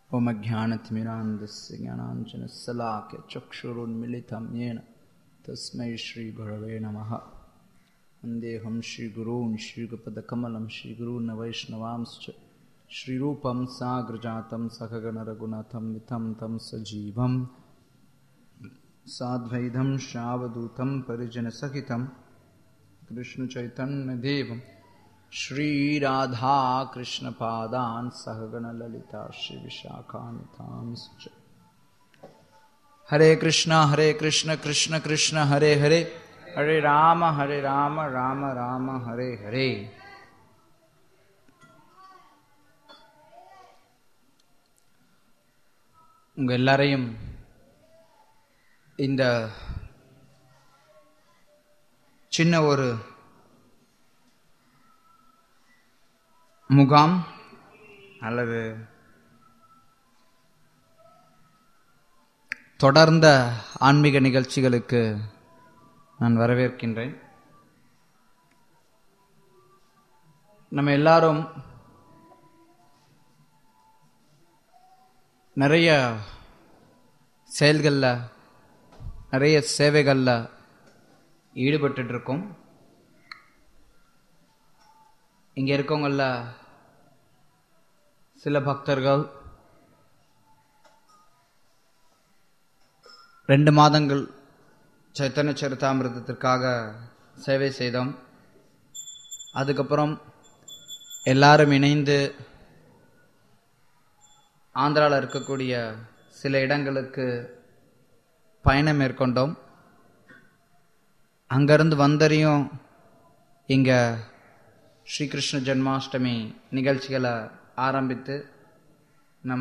ओम ज्ञानतिमिरान्दस्य ज्ञानाञ्जनशलाक्य चक्षुरुन्मिलितं येन तस्मै श्रीगुरवे नमः वन्देऽहं श्रीगुरून् श्रीगुपदकमलं श्रीगुरून् वैष्णवांश्च श्रीरूपं साग्रजातं सखगणरघुनाथं वितं तं सजीवं साद्वैधं श्रावदूतं परिजनसहितं कृष्णचैतन्यदेवं श्रीराधाकृष्णपादान् सहगणललिता श्रीविशाखान्तांश्च हरे कृष्ण हरे कृष्ण कृष्ण कृष्ण हरे हरे हरे राम हरे राम राम राम हरे हरे உங்க எல்லாரையும் இந்த சின்ன ஒரு முகாம் அல்லது தொடர்ந்த ஆன்மீக நிகழ்ச்சிகளுக்கு நான் வரவேற்கின்றேன் நம்ம எல்லாரும் நிறைய செயல்களில் நிறைய சேவைகளில் ஈடுபட்டு இருக்கோம் இங்கே இருக்கவங்கள சில பக்தர்கள் ரெண்டு மாதங்கள் சைத்தன்ய சரிதாமிரதத்திற்காக சேவை செய்தோம் அதுக்கப்புறம் எல்லாரும் இணைந்து ஆந்திராவில் இருக்கக்கூடிய சில இடங்களுக்கு பயணம் மேற்கொண்டோம் அங்கேருந்து வந்தறியும் இங்கே ஸ்ரீகிருஷ்ண ஜென்மாஷ்டமி நிகழ்ச்சிகளை ஆரம்பித்து நம்ம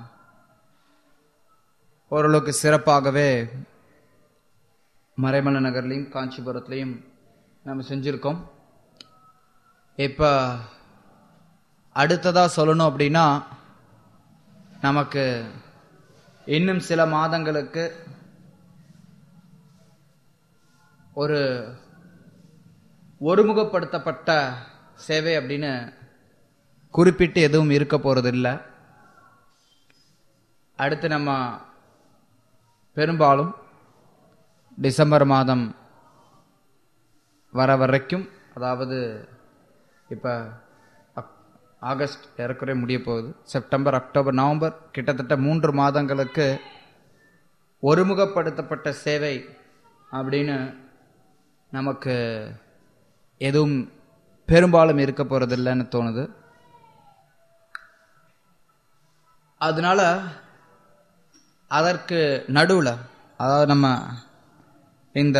ஓரளவுக்கு சிறப்பாகவே மறைமலை நகர்லையும் காஞ்சிபுரத்துலேயும் நம்ம செஞ்சுருக்கோம் இப்போ அடுத்ததாக சொல்லணும் அப்படின்னா நமக்கு இன்னும் சில மாதங்களுக்கு ஒரு ஒருமுகப்படுத்தப்பட்ட சேவை அப்படின்னு குறிப்பிட்டு எதுவும் இருக்க போகிறதில்ல அடுத்து நம்ம பெரும்பாலும் டிசம்பர் மாதம் வர வரைக்கும் அதாவது இப்போ ஆகஸ்ட் ஏறக்குறைய முடிய போகுது செப்டம்பர் அக்டோபர் நவம்பர் கிட்டத்தட்ட மூன்று மாதங்களுக்கு ஒருமுகப்படுத்தப்பட்ட சேவை அப்படின்னு நமக்கு எதுவும் பெரும்பாலும் இருக்க போகிறதில்லைன்னு தோணுது அதனால அதற்கு நடுவில் அதாவது நம்ம இந்த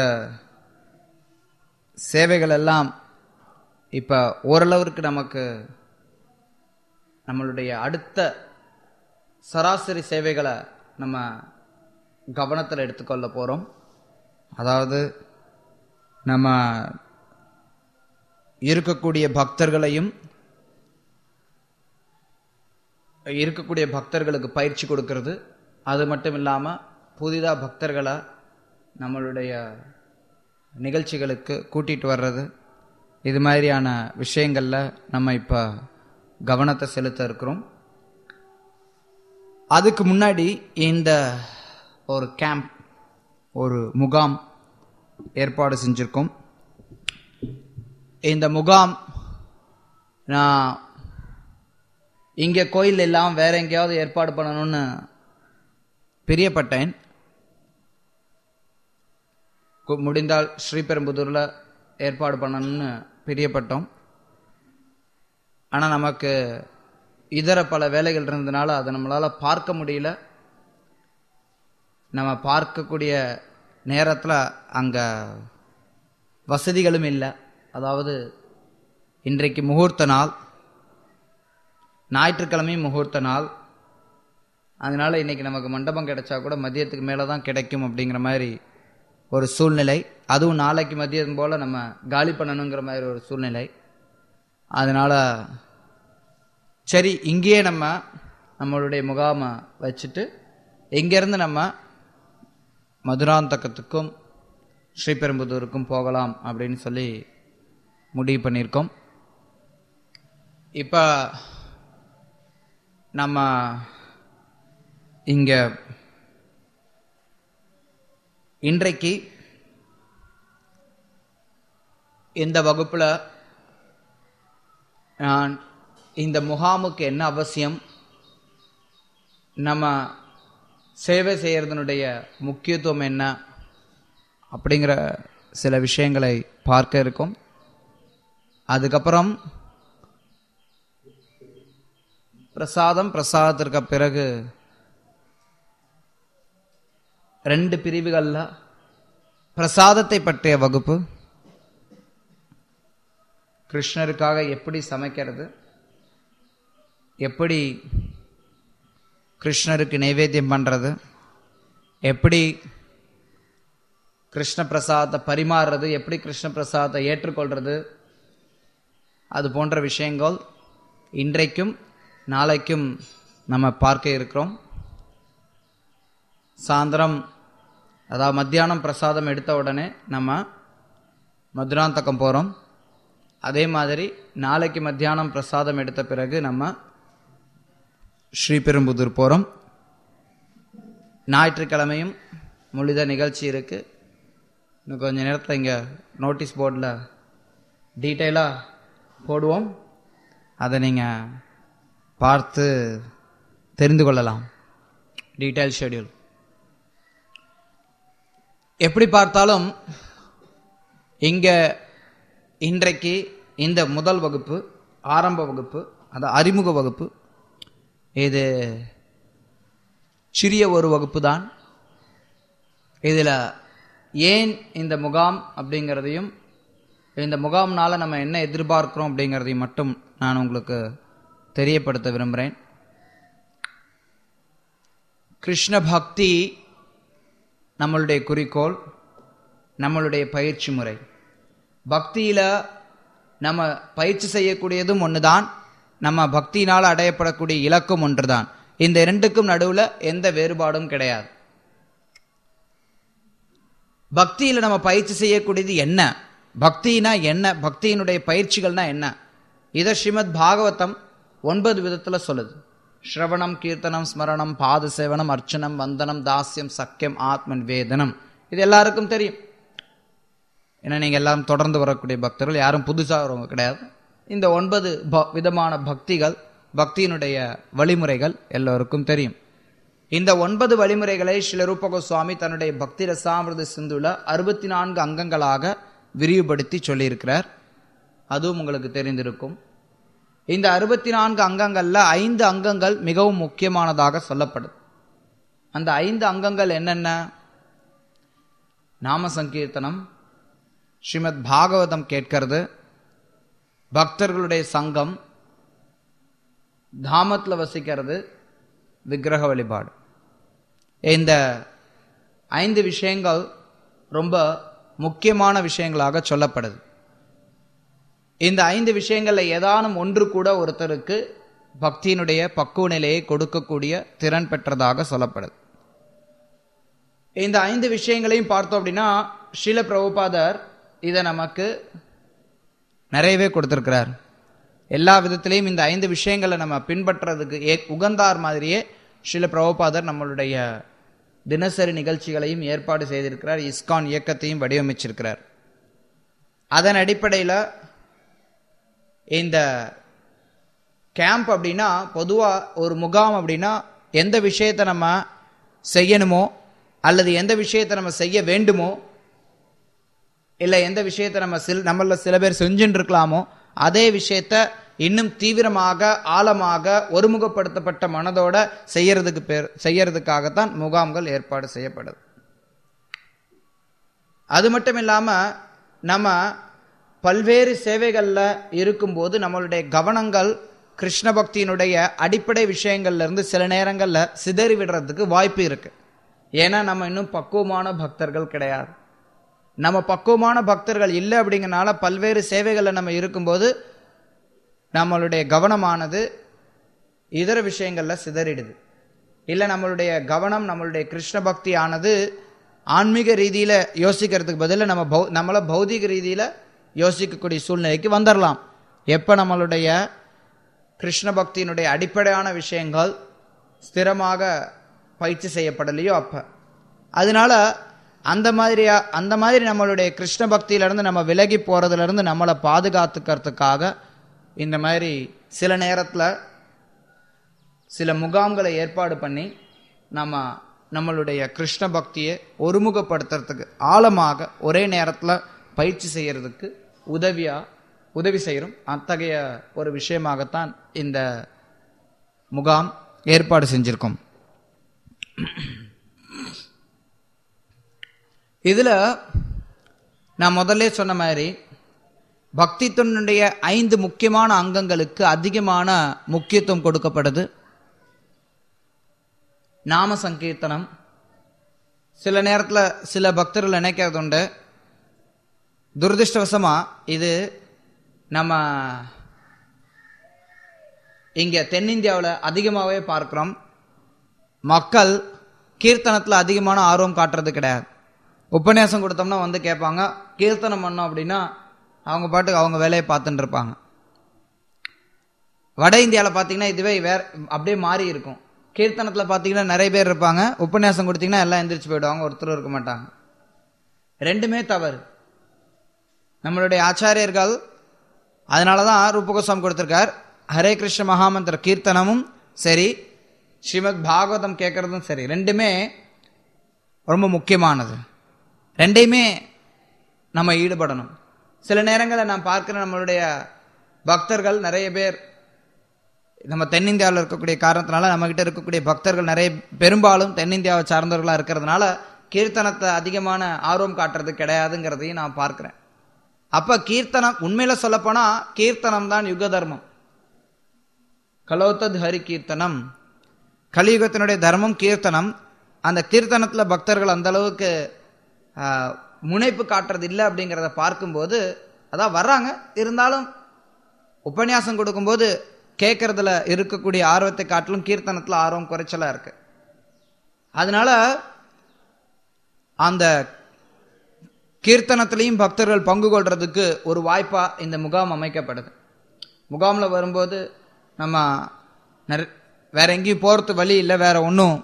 சேவைகள் எல்லாம் இப்போ ஓரளவிற்கு நமக்கு நம்மளுடைய அடுத்த சராசரி சேவைகளை நம்ம கவனத்தில் எடுத்துக்கொள்ள போகிறோம் அதாவது நம்ம இருக்கக்கூடிய பக்தர்களையும் இருக்கக்கூடிய பக்தர்களுக்கு பயிற்சி கொடுக்கறது அது மட்டும் இல்லாமல் புதிதாக பக்தர்களை நம்மளுடைய நிகழ்ச்சிகளுக்கு கூட்டிகிட்டு வர்றது இது மாதிரியான விஷயங்களில் நம்ம இப்போ கவனத்தை செலுத்த இருக்கிறோம் அதுக்கு முன்னாடி இந்த ஒரு கேம்ப் ஒரு முகாம் ஏற்பாடு செஞ்சுருக்கோம் இந்த முகாம் நான் இங்கே கோயில் எல்லாம் வேற எங்கேயாவது ஏற்பாடு பண்ணணும்னு பிரியப்பட்டேன் முடிந்தால் ஸ்ரீபெரும்புதூரில் ஏற்பாடு பண்ணணும்னு பிரியப்பட்டோம் ஆனால் நமக்கு இதர பல வேலைகள் இருந்ததுனால அதை நம்மளால் பார்க்க முடியல நம்ம பார்க்கக்கூடிய நேரத்தில் அங்கே வசதிகளும் இல்லை அதாவது இன்றைக்கு முகூர்த்த நாள் ஞாயிற்றுக்கிழமையும் முகூர்த்த நாள் அதனால் இன்றைக்கி நமக்கு மண்டபம் கிடைச்சா கூட மதியத்துக்கு மேலே தான் கிடைக்கும் அப்படிங்கிற மாதிரி ஒரு சூழ்நிலை அதுவும் நாளைக்கு மதியம் போல் நம்ம காலி பண்ணணுங்கிற மாதிரி ஒரு சூழ்நிலை அதனால் சரி இங்கேயே நம்ம நம்மளுடைய முகாமை வச்சுட்டு இங்கேருந்து நம்ம மதுராந்தகத்துக்கும் ஸ்ரீபெரும்புதூருக்கும் போகலாம் அப்படின்னு சொல்லி முடிவு பண்ணியிருக்கோம் இப்போ நம்ம இங்க இன்றைக்கு இந்த வகுப்புல நான் இந்த முகாமுக்கு என்ன அவசியம் நம்ம சேவை செய்யறதனுடைய முக்கியத்துவம் என்ன அப்படிங்கிற சில விஷயங்களை பார்க்க இருக்கும் அதுக்கப்புறம் பிரசாதம் பிரசாதத்திற்கு பிறகு ரெண்டு பிரிவுகள்ல பிரசாதத்தை பற்றிய வகுப்பு கிருஷ்ணருக்காக எப்படி சமைக்கிறது எப்படி கிருஷ்ணருக்கு நைவேத்தியம் பண்றது எப்படி கிருஷ்ண பிரசாதத்தை பரிமாறுறது எப்படி கிருஷ்ண பிரசாதத்தை ஏற்றுக்கொள்றது அது போன்ற விஷயங்கள் இன்றைக்கும் நாளைக்கும் நம்ம பார்க்க இருக்கிறோம் சாயந்தரம் அதாவது மத்தியானம் பிரசாதம் எடுத்த உடனே நம்ம மதுராந்தகம் போகிறோம் அதே மாதிரி நாளைக்கு மத்தியானம் பிரசாதம் எடுத்த பிறகு நம்ம ஸ்ரீபெரும்புதூர் போகிறோம் ஞாயிற்றுக்கிழமையும் முழுத நிகழ்ச்சி இருக்குது இன்னும் கொஞ்ச நேரத்தில் இங்கே நோட்டீஸ் போர்டில் டீட்டெயிலாக போடுவோம் அதை நீங்கள் பார்த்து தெரிந்து கொள்ளலாம் டீட்டெயில் ஷெடியூல் எப்படி பார்த்தாலும் இங்கே இன்றைக்கு இந்த முதல் வகுப்பு ஆரம்ப வகுப்பு அது அறிமுக வகுப்பு இது சிறிய ஒரு வகுப்பு தான் இதில் ஏன் இந்த முகாம் அப்படிங்கிறதையும் இந்த முகாம்னால நம்ம என்ன எதிர்பார்க்கிறோம் அப்படிங்கிறதையும் மட்டும் நான் உங்களுக்கு தெரியப்படுத்த விரும்புகிறேன் கிருஷ்ண பக்தி நம்மளுடைய குறிக்கோள் நம்மளுடைய பயிற்சி முறை பக்தியில் நம்ம பயிற்சி செய்யக்கூடியதும் ஒன்று தான் நம்ம பக்தியினால் அடையப்படக்கூடிய இலக்கும் ஒன்று தான் இந்த இரண்டுக்கும் நடுவில் எந்த வேறுபாடும் கிடையாது பக்தியில் நம்ம பயிற்சி செய்யக்கூடியது என்ன பக்தினா என்ன பக்தியினுடைய பயிற்சிகள்னா என்ன இதை ஸ்ரீமத் பாகவதம் ஒன்பது விதத்தில் சொல்லுது ஸ்ரவணம் கீர்த்தனம் ஸ்மரணம் பாத சேவனம் அர்ச்சனம் வந்தனம் தாஸ்யம் சக்கியம் ஆத்மன் வேதனம் இது எல்லாருக்கும் தெரியும் ஏன்னா நீங்கள் எல்லாம் தொடர்ந்து வரக்கூடிய பக்தர்கள் யாரும் புதுசாக வரவங்க கிடையாது இந்த ஒன்பது ப விதமான பக்திகள் பக்தியினுடைய வழிமுறைகள் எல்லோருக்கும் தெரியும் இந்த ஒன்பது வழிமுறைகளை ஸ்ரீல ரூப கோஸ்வாமி தன்னுடைய பக்தி ரசாமிரத சிந்துல அறுபத்தி நான்கு அங்கங்களாக விரிவுபடுத்தி சொல்லியிருக்கிறார் அதுவும் உங்களுக்கு தெரிந்திருக்கும் இந்த அறுபத்தி நான்கு அங்கங்கள்ல ஐந்து அங்கங்கள் மிகவும் முக்கியமானதாக சொல்லப்படுது அந்த ஐந்து அங்கங்கள் என்னென்ன நாம சங்கீர்த்தனம் ஸ்ரீமத் பாகவதம் கேட்கிறது பக்தர்களுடைய சங்கம் தாமத்தில் வசிக்கிறது விக்கிரக வழிபாடு இந்த ஐந்து விஷயங்கள் ரொம்ப முக்கியமான விஷயங்களாக சொல்லப்படுது இந்த ஐந்து விஷயங்களில் ஏதானும் ஒன்று கூட ஒருத்தருக்கு பக்தியினுடைய பக்குவ நிலையை கொடுக்கக்கூடிய திறன் பெற்றதாக சொல்லப்படுது இந்த ஐந்து விஷயங்களையும் பார்த்தோம் அப்படின்னா ஸ்ரீல பிரபுபாதர் இதை நமக்கு நிறையவே கொடுத்திருக்கிறார் எல்லா விதத்திலையும் இந்த ஐந்து விஷயங்களை நம்ம பின்பற்றுறதுக்கு ஏ உகந்தார் மாதிரியே ஸ்ரீல பிரபுபாதர் நம்மளுடைய தினசரி நிகழ்ச்சிகளையும் ஏற்பாடு செய்திருக்கிறார் இஸ்கான் இயக்கத்தையும் வடிவமைச்சிருக்கிறார் அதன் அடிப்படையில் இந்த கேம்ப் அப்படின்னா பொதுவாக ஒரு முகாம் அப்படின்னா எந்த விஷயத்தை நம்ம செய்யணுமோ அல்லது எந்த விஷயத்தை நம்ம செய்ய வேண்டுமோ இல்லை எந்த விஷயத்தை நம்ம சில நம்மள சில பேர் செஞ்சுட்டு இருக்கலாமோ அதே விஷயத்த இன்னும் தீவிரமாக ஆழமாக ஒருமுகப்படுத்தப்பட்ட மனதோட செய்யறதுக்கு பேர் செய்யறதுக்காகத்தான் முகாம்கள் ஏற்பாடு செய்யப்படுது அது மட்டும் இல்லாமல் நம்ம பல்வேறு சேவைகளில் இருக்கும்போது நம்மளுடைய கவனங்கள் கிருஷ்ண பக்தியினுடைய அடிப்படை விஷயங்கள்ல இருந்து சில நேரங்களில் சிதறி விடுறதுக்கு வாய்ப்பு இருக்கு ஏன்னா நம்ம இன்னும் பக்குவமான பக்தர்கள் கிடையாது நம்ம பக்குவமான பக்தர்கள் இல்லை அப்படிங்கறனால பல்வேறு சேவைகளில் நம்ம இருக்கும்போது நம்மளுடைய கவனமானது இதர விஷயங்களில் சிதறிடுது இல்லை நம்மளுடைய கவனம் நம்மளுடைய கிருஷ்ண பக்தி ஆனது ஆன்மீக ரீதியில் யோசிக்கிறதுக்கு பதிலாக நம்ம பௌ நம்மளை பௌதிக ரீதியில் யோசிக்கக்கூடிய சூழ்நிலைக்கு வந்துடலாம் எப்போ நம்மளுடைய கிருஷ்ண பக்தியினுடைய அடிப்படையான விஷயங்கள் ஸ்திரமாக பயிற்சி செய்யப்படலையோ அப்ப அதனால அந்த மாதிரியா அந்த மாதிரி நம்மளுடைய கிருஷ்ண பக்தியிலிருந்து நம்ம விலகி போறதுலேருந்து நம்மளை பாதுகாத்துக்கிறதுக்காக இந்த மாதிரி சில நேரத்தில் சில முகாம்களை ஏற்பாடு பண்ணி நம்ம நம்மளுடைய கிருஷ்ண பக்தியை ஒருமுகப்படுத்துறதுக்கு ஆழமாக ஒரே நேரத்தில் பயிற்சி செய்யறதுக்கு உதவியா உதவி செய்கிறோம் அத்தகைய ஒரு விஷயமாகத்தான் இந்த முகாம் ஏற்பாடு செஞ்சிருக்கோம் இதுல நான் முதல்ல சொன்ன மாதிரி பக்தி தொன்னுடைய ஐந்து முக்கியமான அங்கங்களுக்கு அதிகமான முக்கியத்துவம் கொடுக்கப்படுது நாம சங்கீர்த்தனம் சில நேரத்தில் சில பக்தர்கள் நினைக்கிறது உண்டு துரதிருஷ்டவசமா இது நம்ம இங்க தென்னிந்தியாவில் அதிகமாகவே பார்க்கிறோம் மக்கள் கீர்த்தனத்தில் அதிகமான ஆர்வம் காட்டுறது கிடையாது உபன்யாசம் கொடுத்தோம்னா வந்து கேட்பாங்க கீர்த்தனம் பண்ணோம் அப்படின்னா அவங்க பாட்டுக்கு அவங்க வேலையை பார்த்துட்டு இருப்பாங்க வட இந்தியாவில் பார்த்தீங்கன்னா இதுவே வேற அப்படியே மாறி இருக்கும் கீர்த்தனத்தில் பார்த்தீங்கன்னா நிறைய பேர் இருப்பாங்க உபன்யாசம் கொடுத்தீங்கன்னா எல்லாம் எந்திரிச்சு போயிடுவாங்க ஒருத்தர் இருக்க மாட்டாங்க ரெண்டுமே தவறு நம்மளுடைய ஆச்சாரியர்கள் அதனால தான் ரூபகோஸ்வாமி கொடுத்திருக்கார் ஹரே கிருஷ்ண மகாமந்திர கீர்த்தனமும் சரி ஸ்ரீமத் பாகவதம் கேட்கறதும் சரி ரெண்டுமே ரொம்ப முக்கியமானது ரெண்டையுமே நம்ம ஈடுபடணும் சில நேரங்களில் நான் பார்க்கிற நம்மளுடைய பக்தர்கள் நிறைய பேர் நம்ம தென்னிந்தியாவில் இருக்கக்கூடிய காரணத்தினால நம்மகிட்ட இருக்கக்கூடிய பக்தர்கள் நிறைய பெரும்பாலும் தென்னிந்தியாவை சார்ந்தவர்களாக இருக்கிறதுனால கீர்த்தனத்தை அதிகமான ஆர்வம் காட்டுறது கிடையாதுங்கிறதையும் நான் பார்க்கிறேன் அப்ப கீர்த்தனம் உண்மையில சொல்லப்போனா கீர்த்தனம் தான் யுக தர்மம் கலோத்தத் ஹரி கீர்த்தனம் கலியுகத்தினுடைய தர்மம் கீர்த்தனம் அந்த கீர்த்தனத்துல பக்தர்கள் அந்த அளவுக்கு ஆஹ், முனைப்பு காட்டுறது இல்லை அப்படிங்கிறத பார்க்கும்போது அதான் வர்றாங்க இருந்தாலும் உபன்யாசம் கொடுக்கும்போது கேட்கறதுல இருக்கக்கூடிய ஆர்வத்தை காட்டிலும் கீர்த்தனத்துல ஆர்வம் குறைச்சலா இருக்கு அதனால அந்த கீர்த்தனத்திலையும் பக்தர்கள் பங்கு கொள்றதுக்கு ஒரு வாய்ப்பா இந்த முகாம் அமைக்கப்படுது முகாம்ல வரும்போது நம்ம நிற- வேற எங்கேயும் போறது வழி இல்லை வேற ஒன்றும்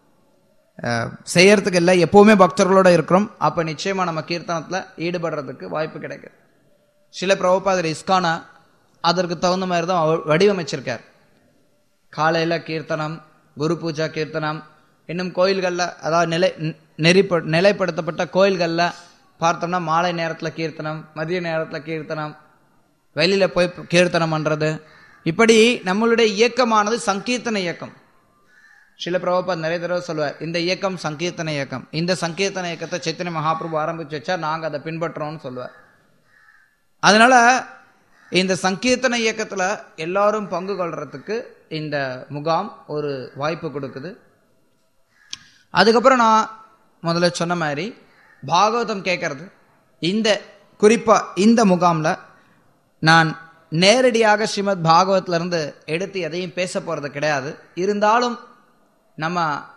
செய்யறதுக்கு இல்லை எப்பவுமே பக்தர்களோட இருக்கிறோம் அப்ப நிச்சயமா நம்ம கீர்த்தனத்துல ஈடுபடுறதுக்கு வாய்ப்பு கிடைக்குது சில பிரபுபாதர் இஸ்கானா அதற்கு தகுந்த மாதிரி தான் அவ- வடிவமைச்சிருக்கார் காலையில கீர்த்தனம் குரு பூஜா கீர்த்தனம் இன்னும் கோயில்கள்ல அதாவது நிலை நெறிப்ப நிலைப்படுத்தப்பட்ட கோயில்கள்ல பார்த்தோம்னா மாலை நேரத்துல கீர்த்தனம் மதிய நேரத்துல கீர்த்தனம் வெளியில போய் கீர்த்தனம் பண்றது இப்படி நம்மளுடைய இயக்கமானது சங்கீர்த்தன இயக்கம் சில பிரபுபாத் நிறைய தடவை சொல்லுவார் இந்த இயக்கம் சங்கீர்த்தன இயக்கம் இந்த சங்கீர்த்தன இயக்கத்தை சைத்தன்ய மகாபிரபு ஆரம்பிச்சு வச்சா நாங்க அதை பின்பற்றோம்னு சொல்லுவார் அதனால இந்த சங்கீர்த்தன இயக்கத்துல எல்லாரும் பங்கு கொள்றதுக்கு இந்த முகாம் ஒரு வாய்ப்பு கொடுக்குது அதுக்கப்புறம் நான் முதல்ல சொன்ன மாதிரி பாகவதம் கேட்கறது இந்த குறிப்பா இந்த முகாம்ல நான் நேரடியாக ஸ்ரீமத் பாகவத்ல இருந்து எடுத்து எதையும் பேச போறது கிடையாது இருந்தாலும் நம்ம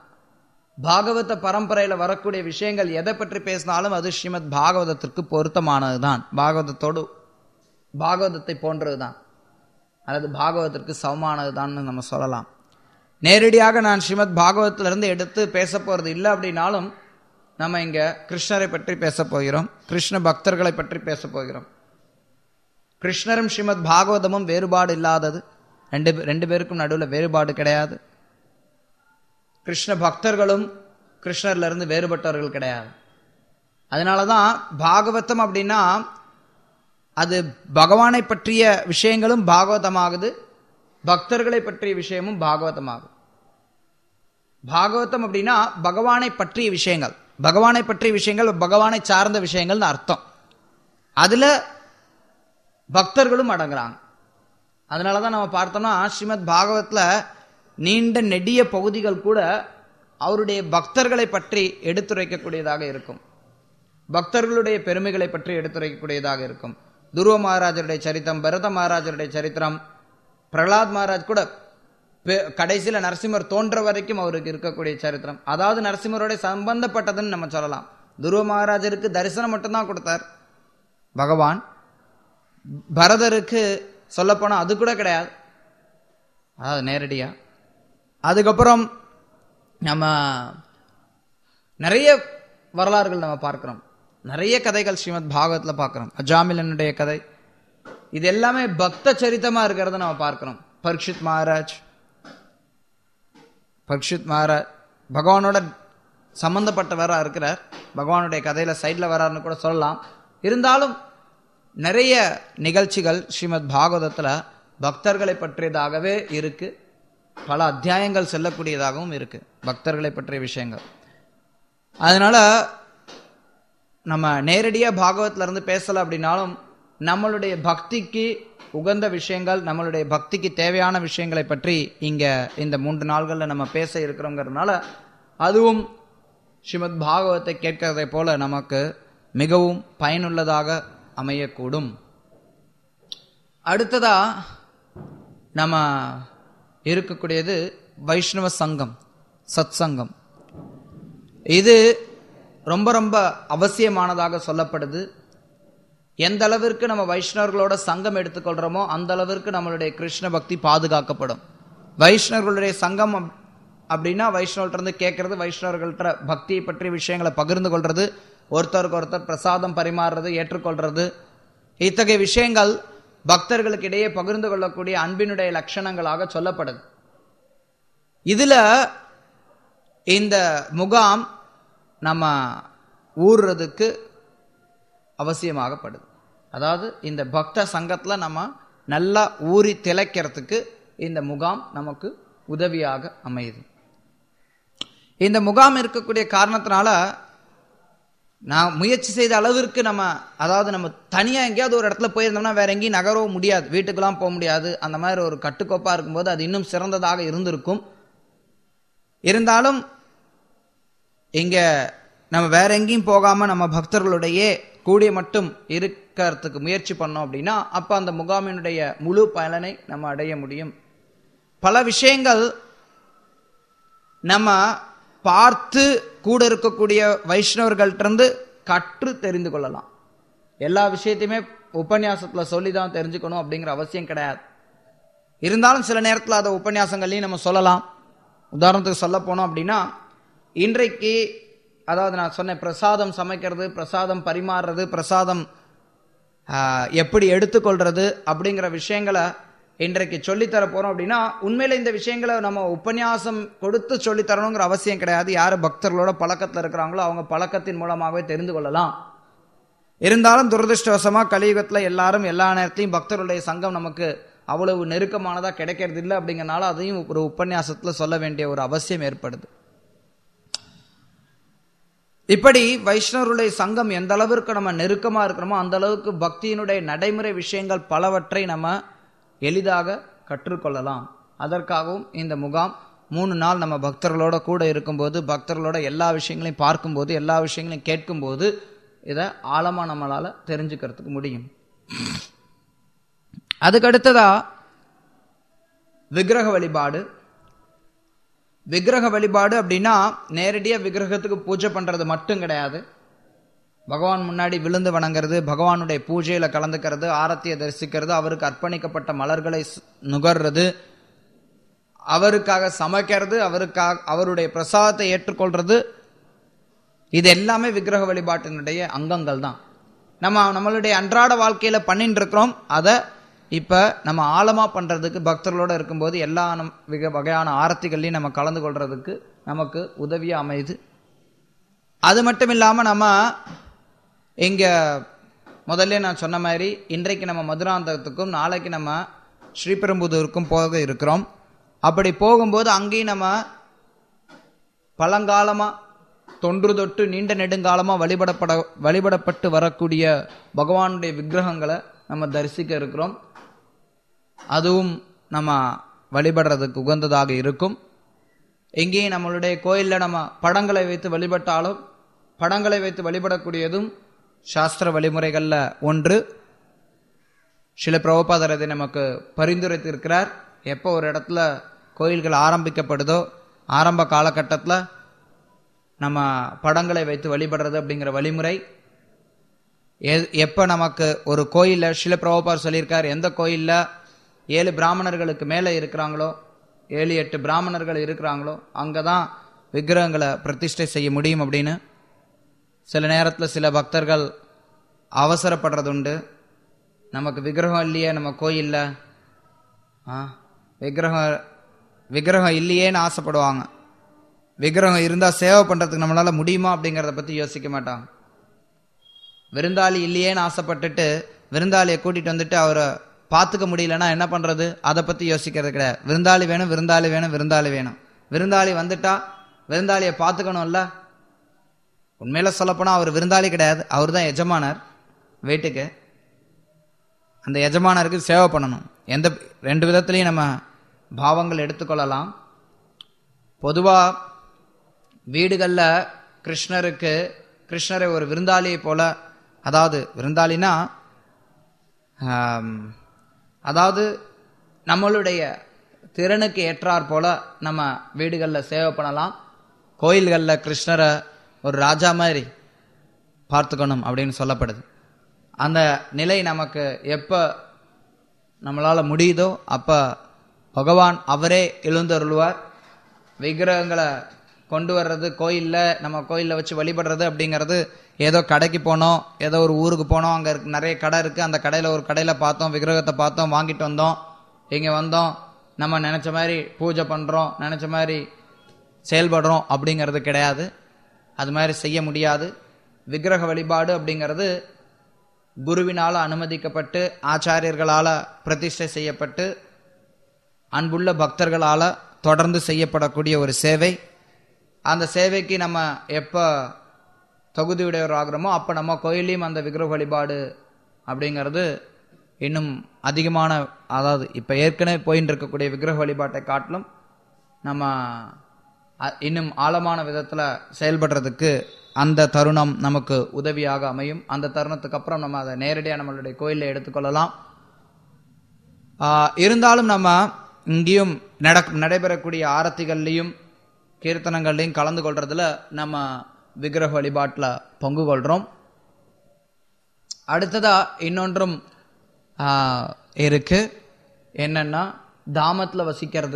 பாகவத பரம்பரையில வரக்கூடிய விஷயங்கள் எதை பற்றி பேசினாலும் அது ஸ்ரீமத் பாகவதத்திற்கு பொருத்தமானதுதான் பாகவதத்தோடு பாகவதத்தை போன்றதுதான் அல்லது பாகவதற்கு சமமானதுதான் நம்ம சொல்லலாம் நேரடியாக நான் ஸ்ரீமத் பாகவத்திலிருந்து எடுத்து பேச போறது இல்லை அப்படின்னாலும் நம்ம இங்க கிருஷ்ணரை பற்றி பேச போகிறோம் கிருஷ்ண பக்தர்களை பற்றி பேச போகிறோம் கிருஷ்ணரும் ஸ்ரீமத் பாகவதமும் வேறுபாடு இல்லாதது ரெண்டு பே- ரெண்டு பேருக்கும் நடுவில் வேறுபாடு கிடையாது கிருஷ்ண பக்தர்களும் கிருஷ்ணர்ல இருந்து வேறுபட்டவர்கள் கிடையாது அதனாலதான் பாகவதம் அப்படின்னா அது பகவானை பற்றிய விஷயங்களும் பாகவதமாகுது பக்தர்களை பற்றிய விஷயமும் பாகவதமாகுது பாகவதம் அப்படின்னா பகவானை பற்றிய விஷயங்கள் பகவானை பற்றிய விஷயங்கள் பகவானை சார்ந்த விஷயங்கள்னு அர்த்தம் அதுல பக்தர்களும் அடங்குறாங்க அதனால தான் நம்ம பார்த்தோம்னா ஸ்ரீமத் பாகவத்ல நீண்ட நெடிய பகுதிகள் கூட அவருடைய பக்தர்களை பற்றி எடுத்துரைக்கக்கூடியதாக இருக்கும் பக்தர்களுடைய பெருமைகளை பற்றி எடுத்துரைக்கக்கூடியதாக இருக்கும் துருவ மகாராஜருடைய சரித்திரம் பரத மகாராஜருடைய சரித்திரம் பிரகலாத் மகாராஜ் கூட பெ- கடைசியில நரசிம்மர் தோன்ற வரைக்கும் அவருக்கு இருக்கக்கூடிய சரித்திரம் அதாவது நரசிம்மரோட சம்பந்தப்பட்டதுன்னு நம்ம சொல்லலாம் துருவ மகாராஜருக்கு தரிசனம் மட்டும்தான் கொடுத்தார் பகவான் பரதருக்கு சொல்லப்போனா அது கூட கிடையாது அதாவது நேரடியா அதுக்கப்புறம் நம்ம நிறைய வரலாறுகள் நம்ம பார்க்கிறோம் நிறைய கதைகள் ஸ்ரீமத் பாகவத்தில் பார்க்கிறோம் அஜாமிலனுடைய கதை இது எல்லாமே பக்த சரித்தமா இருக்கிறத நம்ம பார்க்கிறோம் பரீட்சித் மகாராஜ் பரீட்சித் மகாராஜ் பகவானோட சம்பந்தப்பட்டவரா இருக்கிறார் பகவானுடைய கதையில சைட்ல வராருன்னு கூட சொல்லலாம் இருந்தாலும் நிறைய நிகழ்ச்சிகள் ஸ்ரீமத் பாகவதத்துல பக்தர்களை பற்றியதாகவே இருக்கு பல அத்தியாயங்கள் செல்லக்கூடியதாகவும் இருக்கு பக்தர்களை பற்றிய விஷயங்கள் அதனால நம்ம நேரடியா பாகவத்ல இருந்து பேசல அப்படின்னாலும் நம்மளுடைய பக்திக்கு உகந்த விஷயங்கள் நம்மளுடைய பக்திக்கு தேவையான விஷயங்களை பற்றி இங்க இந்த மூன்று நாள்கள்ல நம்ம பேச இருக்கிறோங்கிறதுனால அதுவும் ஸ்ரீமத் பாகவத்தை கேட்கிறதை போல நமக்கு மிகவும் பயனுள்ளதாக அமையக்கூடும் அடுத்ததா நம்ம இருக்கக்கூடியது வைஷ்ணவ சங்கம் சத் சங்கம் இது ரொம்ப ரொம்ப அவசியமானதாக சொல்லப்படுது எந்த அளவிற்கு நம்ம வைஷ்ணவர்களோட சங்கம் எடுத்துக்கொள்றோமோ அந்த அளவிற்கு நம்மளுடைய கிருஷ்ண பக்தி பாதுகாக்கப்படும் வைஷ்ணவர்களுடைய சங்கம் அப்- அப்படின்னா வைஷ்ணவர்கிட்ட இருந்து கேட்கறது வைஷ்ணவர்கள்ட்ட பக்தியை பற்றிய விஷயங்களை பகிர்ந்து கொள்றது ஒருத்தருக்கு ஒருத்தர் பிரசாதம் பரிமாறுறது ஏற்றுக்கொள்றது இத்தகைய விஷயங்கள் பக்தர்களுக்கு இடையே பகிர்ந்து கொள்ளக்கூடிய அன்பினுடைய லட்சணங்களாக சொல்லப்படுது இதுல இந்த முகாம் நம்ம ஊறுறதுக்கு அவசியமாகப்படுது அதாவது இந்த பக்த சங்கத்துல நம்ம நல்லா ஊறி திளைக்கிறதுக்கு இந்த முகாம் நமக்கு உதவியாக அமையுது இந்த முகாம் இருக்கக்கூடிய காரணத்தினால நான் முயற்சி செய்த அளவிற்கு நம்ம அதாவது நம்ம தனியா எங்கேயாவது ஒரு இடத்துல போயிருந்தோம்னா வேற எங்கேயும் நகரவும் முடியாது வீட்டுக்கெல்லாம் போக முடியாது அந்த மாதிரி ஒரு கட்டுக்கோப்பா இருக்கும்போது அது இன்னும் சிறந்ததாக இருந்திருக்கும் இருந்தாலும் இங்க நம்ம வேற எங்கேயும் போகாம நம்ம பக்தர்களுடைய கூடிய மட்டும் இருக்கிறதுக்கு முயற்சி பண்ணோம் அப்படின்னா அப்ப அந்த முகாமினுடைய முழு பலனை நம்ம அடைய முடியும் பல விஷயங்கள் நம்ம பார்த்து கூட இருக்கக்கூடிய வைஷ்ணவர்கள்ட்ட இருந்து கற்று தெரிந்து கொள்ளலாம் எல்லா விஷயத்தையுமே உபன்யாசத்துல சொல்லி தான் தெரிஞ்சுக்கணும் அப்படிங்கிற அவசியம் கிடையாது இருந்தாலும் சில நேரத்தில் அதை உபன்யாசங்கள்லையும் நம்ம சொல்லலாம் உதாரணத்துக்கு சொல்ல போனோம் அப்படின்னா இன்றைக்கு அதாவது நான் சொன்னேன் பிரசாதம் சமைக்கிறது பிரசாதம் பரிமாறுறது பிரசாதம் ஆஹ், எப்படி எடுத்துக்கொள்றது அப்படிங்கிற விஷயங்களை இன்றைக்கு சொல்லித்தர போறோம் அப்படின்னா உண்மையில இந்த விஷயங்களை நம்ம உபன்யாசம் கொடுத்து சொல்லித் தரணுங்கிற அவசியம் கிடையாது யார் பக்தர்களோட பழக்கத்தில் இருக்கிறாங்களோ அவங்க பழக்கத்தின் மூலமாகவே தெரிந்து கொள்ளலாம் இருந்தாலும் துரதிருஷ்டவசமா கலியுகத்துல எல்லாரும் எல்லா நேரத்திலையும் பக்தர்களுடைய சங்கம் நமக்கு அவ்வளவு நெருக்கமானதா கிடைக்கிறது இல்லை அப்படிங்கறனால அதையும் ஒரு உபன்யாசத்துல சொல்ல வேண்டிய ஒரு அவசியம் ஏற்படுது இப்படி வைஷ்ணவருடைய சங்கம் எந்த அளவிற்கு நம்ம நெருக்கமா இருக்கிறோமோ அந்த அளவுக்கு பக்தியினுடைய நடைமுறை விஷயங்கள் பலவற்றை நம்ம எளிதாக கற்றுக்கொள்ளலாம் அதற்காகவும் இந்த முகாம் மூணு நாள் நம்ம பக்தர்களோட கூட இருக்கும்போது பக்தர்களோட எல்லா விஷயங்களையும் பார்க்கும்போது எல்லா விஷயங்களையும் கேட்கும்போது இதை ஆழமா நம்மளால தெரிஞ்சுக்கிறதுக்கு முடியும் அதுக்கு அடுத்ததா விக்கிரக வழிபாடு விக்கிரக வழிபாடு அப்படின்னா நேரடியா விக்கிரகத்துக்கு பூஜை பண்றது மட்டும் கிடையாது பகவான் முன்னாடி விழுந்து வணங்குறது பகவானுடைய பூஜையில கலந்துக்கிறது ஆரத்தியை தரிசிக்கிறது அவருக்கு அர்ப்பணிக்கப்பட்ட மலர்களை ஸ்- நுகர்றது அவருக்காக சமைக்கிறது அவருக்காக அவருடைய பிரசாதத்தை ஏற்றுக்கொள்றது இது எல்லாமே விக்கிரக வழிபாட்டினுடைய அங்கங்கள் தான் நம்ம நம்மளுடைய அன்றாட வாழ்க்கையில பண்ணிட்டு இருக்கிறோம் அதை இப்ப நம்ம ஆழமா பண்றதுக்கு பக்தர்களோட இருக்கும்போது எல்லா நம் மிக வகையான ஆரத்திகள்லையும் நம்ம கலந்து கொள்றதுக்கு நமக்கு உதவியா அமையுது அது மட்டும் இல்லாம நம்ம இங்க முதல்ல நான் சொன்ன மாதிரி இன்றைக்கு நம்ம மதுராந்தகத்துக்கும் நாளைக்கு நம்ம ஸ்ரீபெரும்புதூருக்கும் போக இருக்கிறோம் அப்படி போகும்போது அங்கேயும் நம்ம பழங்காலமா தொன்று தொட்டு நீண்ட நெடுங்காலமா வழிபடப்பட வழிபடப்பட்டு வரக்கூடிய பகவானுடைய விக்கிரகங்களை நம்ம தரிசிக்க இருக்கிறோம் அதுவும் நம்ம வழிபடுறதுக்கு உகந்ததாக இருக்கும் எங்கேயும் நம்மளுடைய கோயில்ல நம்ம படங்களை வைத்து வழிபட்டாலும் படங்களை வைத்து வழிபடக்கூடியதும் சாஸ்திர வழிமுறைகள்ல ஒன்று சில பிரபுபாதர் அதை நமக்கு பரிந்துரைத்திருக்கிறார் எப்போ ஒரு இடத்துல கோயில்கள் ஆரம்பிக்கப்படுதோ ஆரம்ப காலகட்டத்தில் நம்ம படங்களை வைத்து வழிபடுறது அப்படிங்கிற வழிமுறை எ- எப்ப நமக்கு ஒரு கோயில்ல சில பிரபுபார் சொல்லியிருக்கார் எந்த கோயில்ல ஏழு பிராமணர்களுக்கு மேலே இருக்கிறாங்களோ ஏழு எட்டு பிராமணர்கள் இருக்கிறாங்களோ அங்கதான் விக்கிரகங்களை பிரதிஷ்டை செய்ய முடியும் அப்படின்னு சில நேரத்தில் சில பக்தர்கள் அவசரப்படுறது உண்டு நமக்கு விக்கிரகம் இல்லையே நம்ம கோயில்ல ஆ விக்கிரகம் விக்கிரகம் இல்லையேன்னு ஆசைப்படுவாங்க விக்கிரகம் இருந்தால் சேவை பண்ணுறதுக்கு நம்மளால் முடியுமா அப்படிங்கிறத பற்றி யோசிக்க மாட்டாங்க விருந்தாளி இல்லையேன்னு ஆசைப்பட்டுட்டு விருந்தாளியை கூட்டிகிட்டு வந்துட்டு அவரை பார்த்துக்க முடியலன்னா என்ன பண்ணுறது அதை பற்றி யோசிக்கிறது கிடையாது விருந்தாளி வேணும் விருந்தாளி வேணும் விருந்தாளி வேணும் விருந்தாளி வந்துட்டா விருந்தாளியை பார்த்துக்கணும்ல உண்மையில சொல்லப்போனால் அவர் விருந்தாளி கிடையாது அவர் தான் எஜமானர் வீட்டுக்கு அந்த எஜமானருக்கு சேவை பண்ணணும் எந்த ரெண்டு விதத்துலையும் நம்ம பாவங்கள் எடுத்துக்கொள்ளலாம் பொதுவாக வீடுகளில் கிருஷ்ணருக்கு கிருஷ்ணரை ஒரு விருந்தாளியை போல அதாவது விருந்தாளினா ஆம், அதாவது நம்மளுடைய திறனுக்கு ஏற்றாற் போல நம்ம வீடுகளில் சேவை பண்ணலாம் கோயில்களில் கிருஷ்ணரை ஒரு ராஜா மாதிரி பார்த்துக்கணும் அப்படின்னு சொல்லப்படுது அந்த நிலை நமக்கு எப்போ நம்மளால் முடியுதோ அப்போ பகவான் அவரே எழுந்தருள்வார் விக்கிரகங்களை கொண்டு வர்றது கோயிலில் நம்ம கோயிலில் வச்சு வழிபடுறது அப்படிங்கிறது ஏதோ கடைக்கு போனோம் ஏதோ ஒரு ஊருக்கு போனோம் அங்கே நிறைய கடை இருக்குது அந்த கடையில் ஒரு கடையில் பார்த்தோம் விக்கிரகத்தை பார்த்தோம் வாங்கிட்டு வந்தோம் இங்கே வந்தோம் நம்ம நினச்ச மாதிரி பூஜை பண்ணுறோம் நினச்ச மாதிரி செயல்படுறோம் அப்படிங்கிறது கிடையாது அது மாதிரி செய்ய முடியாது விக்கிரக வழிபாடு அப்படிங்கிறது குருவினால் அனுமதிக்கப்பட்டு ஆச்சாரியர்களால் பிரதிஷ்டை செய்யப்பட்டு அன்புள்ள பக்தர்களால் தொடர்ந்து செய்யப்படக்கூடிய ஒரு சேவை அந்த சேவைக்கு நம்ம எப்போ தகுதியுடையவர் ஆகிறோமோ அப்போ நம்ம கோயிலையும் அந்த விக்கிரக வழிபாடு அப்படிங்கிறது இன்னும் அதிகமான அதாவது இப்போ ஏற்கனவே போயின்னு இருக்கக்கூடிய விக்கிரக வழிபாட்டை காட்டிலும் நம்ம அ- இன்னும் ஆழமான விதத்தில் செயல்படுறதுக்கு அந்த தருணம் நமக்கு உதவியாக அமையும் அந்த தருணத்துக்கு அப்புறம் நம்ம அதை நேரடியாக நம்மளுடைய கோயிலில் எடுத்துக்கொள்ளலாம் ஆஹ் இருந்தாலும் நம்ம இங்கேயும் நடக் நடைபெறக்கூடிய ஆரத்திகள்லையும் கீர்த்தனங்கள்லையும் கலந்து கொள்றதுல நம்ம விக்கிரக வழிபாட்டில் பங்கு கொள்கிறோம் அடுத்ததா இன்னொன்றும் ஆஹ், இருக்கு என்னன்னா தாமத்தில் வசிக்கிறது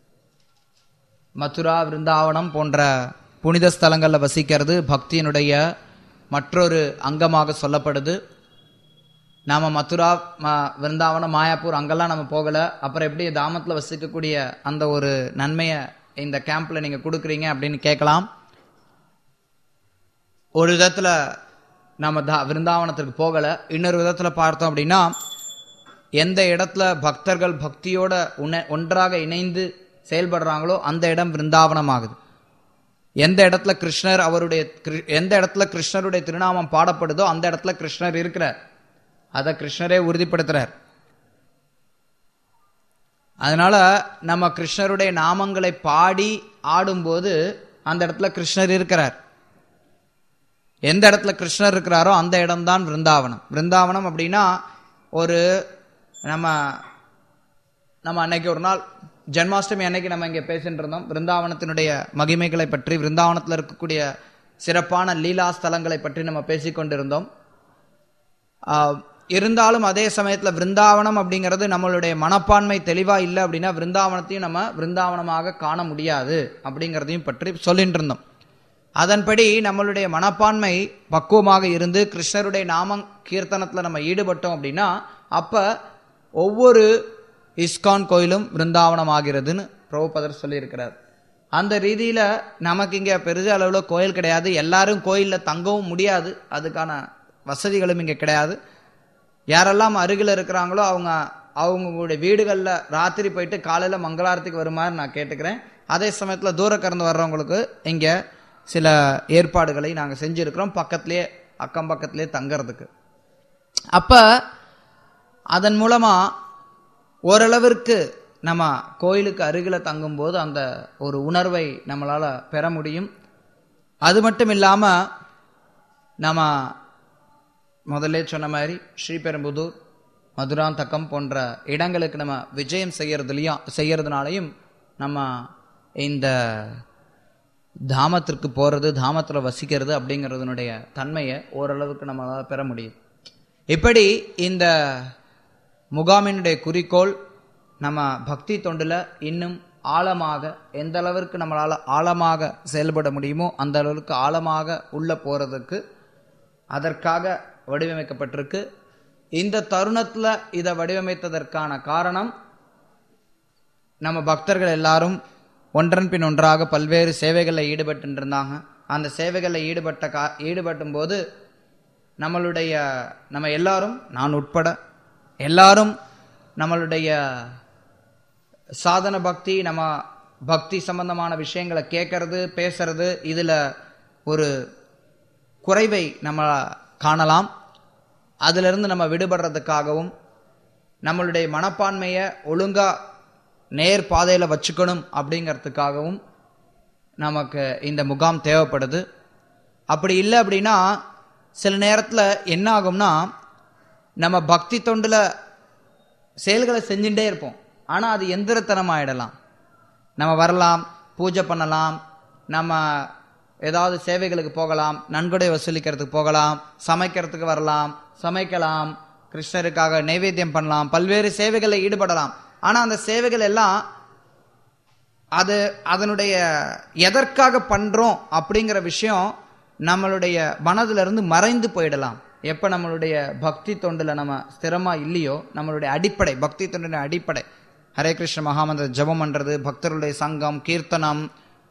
மதுரா விருந்தாவனம் போன்ற புனித ஸ்தலங்களில் வசிக்கிறது பக்தியினுடைய மற்றொரு அங்கமாக சொல்லப்படுது நாம மதுரா ம- விருந்தாவனம் மாயாப்பூர் அங்கெல்லாம் நம்ம போகல அப்புறம் எப்படி தாமத்தில் வசிக்கக்கூடிய அந்த ஒரு நன்மையை இந்த கேம்ப்ல நீங்க கொடுக்குறீங்க அப்படின்னு கேட்கலாம் ஒரு விதத்துல நம்ம தா விருந்தாவனத்திற்கு போகல இன்னொரு விதத்துல பார்த்தோம் அப்படின்னா எந்த இடத்துல பக்தர்கள் பக்தியோட உண ஒன்றாக இணைந்து செயல்படுறாங்களோ அந்த இடம் விருந்தாவனம் ஆகுது எந்த இடத்துல கிருஷ்ணர் அவருடைய கிரு- எந்த இடத்துல கிருஷ்ணருடைய திருநாமம் பாடப்படுதோ அந்த இடத்துல கிருஷ்ணர் இருக்கிறார் அதை கிருஷ்ணரே உறுதிப்படுத்துறார் அதனால நம்ம கிருஷ்ணருடைய நாமங்களை பாடி ஆடும்போது அந்த இடத்துல கிருஷ்ணர் இருக்கிறார் எந்த இடத்துல கிருஷ்ணர் இருக்கிறாரோ அந்த இடம்தான் விருந்தாவனம் விருந்தாவனம் அப்படின்னா ஒரு நம்ம நம்ம அன்னைக்கு ஒரு நாள் ஜென்மாஷ்டமி அன்னைக்கு நம்ம இங்கே பேசிட்டு இருந்தோம் விருந்தாவனத்தினுடைய மகிமைகளை பற்றி விருந்தாவனத்தில் இருக்கக்கூடிய சிறப்பான லீலா ஸ்தலங்களை பற்றி நம்ம பேசிக்கொண்டிருந்தோம் ஆஹ், இருந்தாலும் அதே சமயத்தில் விருந்தாவனம் அப்படிங்கிறது நம்மளுடைய மனப்பான்மை தெளிவாக இல்லை அப்படின்னா விருந்தாவனத்தையும் நம்ம விருந்தாவனமாக காண முடியாது அப்படிங்கிறதையும் பற்றி சொல்லிட்டு இருந்தோம் அதன்படி நம்மளுடைய மனப்பான்மை பக்குவமாக இருந்து கிருஷ்ணருடைய நாம கீர்த்தனத்தில் நம்ம ஈடுபட்டோம் அப்படின்னா அப்போ ஒவ்வொரு இஸ்கான் கோயிலும் விருந்தாவனம் ஆகிறதுன்னு பிரபுபதர் சொல்லியிருக்கிறார் அந்த ரீதியில் நமக்கு இங்கே பெரிய அளவில் கோயில் கிடையாது எல்லாரும் கோயிலில் தங்கவும் முடியாது அதுக்கான வசதிகளும் இங்கே கிடையாது யாரெல்லாம் அருகில் இருக்கிறாங்களோ அவங்க அவங்களுடைய வீடுகளில் ராத்திரி போயிட்டு காலையில் மங்களாரத்துக்கு வருமாறு நான் கேட்டுக்கிறேன் அதே சமயத்தில் தூர கறந்து வர்றவங்களுக்கு இங்கே சில ஏற்பாடுகளை நாங்கள் செஞ்சுருக்கிறோம் பக்கத்துலேயே அக்கம் பக்கத்துலேயே தங்கறதுக்கு அப்போ அதன் மூலமாக ஓரளவிற்கு நம்ம கோயிலுக்கு அருகில் தங்கும்போது அந்த ஒரு உணர்வை நம்மளால் பெற முடியும் அது மட்டும் இல்லாமல் நம்ம முதல்ல சொன்ன மாதிரி ஸ்ரீபெரும்புதூர் மதுராந்தகம் போன்ற இடங்களுக்கு நம்ம விஜயம் செய்யறதுலையும் செய்யறதுனாலையும் நம்ம இந்த தாமத்திற்கு போகிறது தாமத்தில் வசிக்கிறது அப்படிங்கிறதுனுடைய தன்மையை ஓரளவுக்கு நம்மளால் பெற முடியுது இப்படி இந்த முகாமினுடைய குறிக்கோள் நம்ம பக்தி தொண்டில் இன்னும் ஆழமாக எந்த அளவிற்கு நம்மளால் ஆழமாக செயல்பட முடியுமோ அந்த அளவுக்கு ஆழமாக உள்ள போகிறதுக்கு அதற்காக வடிவமைக்கப்பட்டிருக்கு இந்த தருணத்தில் இதை வடிவமைத்ததற்கான காரணம் நம்ம பக்தர்கள் எல்லாரும் ஒன்றன் பின் ஒன்றாக பல்வேறு சேவைகளில் ஈடுபட்டு இருந்தாங்க அந்த சேவைகளில் ஈடுபட்ட கா ஈடுபட்டும் போது நம்மளுடைய நம்ம எல்லாரும் நான் உட்பட எல்லாரும் நம்மளுடைய சாதன பக்தி நம்ம பக்தி சம்பந்தமான விஷயங்களை கேட்கறது பேசுறது இதில் ஒரு குறைவை நம்ம காணலாம் அதிலிருந்து நம்ம விடுபடுறதுக்காகவும் நம்மளுடைய மனப்பான்மையை ஒழுங்கா நேர் பாதையில் வச்சுக்கணும் அப்படிங்கிறதுக்காகவும் நமக்கு இந்த முகாம் தேவைப்படுது அப்படி இல்லை அப்படின்னா சில நேரத்தில் என்ன ஆகும்னா நம்ம பக்தி தொண்டில் செயல்களை செஞ்சுட்டே இருப்போம் ஆனால் அது எந்திரத்தனமாயிடலாம் நம்ம வரலாம் பூஜை பண்ணலாம் நம்ம ஏதாவது சேவைகளுக்கு போகலாம் நன்கொடை வசூலிக்கிறதுக்கு போகலாம் சமைக்கிறதுக்கு வரலாம் சமைக்கலாம் கிருஷ்ணருக்காக நைவேத்தியம் பண்ணலாம் பல்வேறு சேவைகளில் ஈடுபடலாம் ஆனால் அந்த சேவைகள் எல்லாம் அது அதனுடைய எதற்காக பண்றோம் அப்படிங்கிற விஷயம் நம்மளுடைய மனதுல இருந்து மறைந்து போயிடலாம் எப்ப நம்மளுடைய பக்தி தொண்டுல நம்ம ஸ்திரமா இல்லையோ நம்மளுடைய அடிப்படை பக்தி தொண்டின் அடிப்படை ஹரே கிருஷ்ண மகாமந்திர ஜபம் பண்றது பக்தர்களுடைய சங்கம் கீர்த்தனம்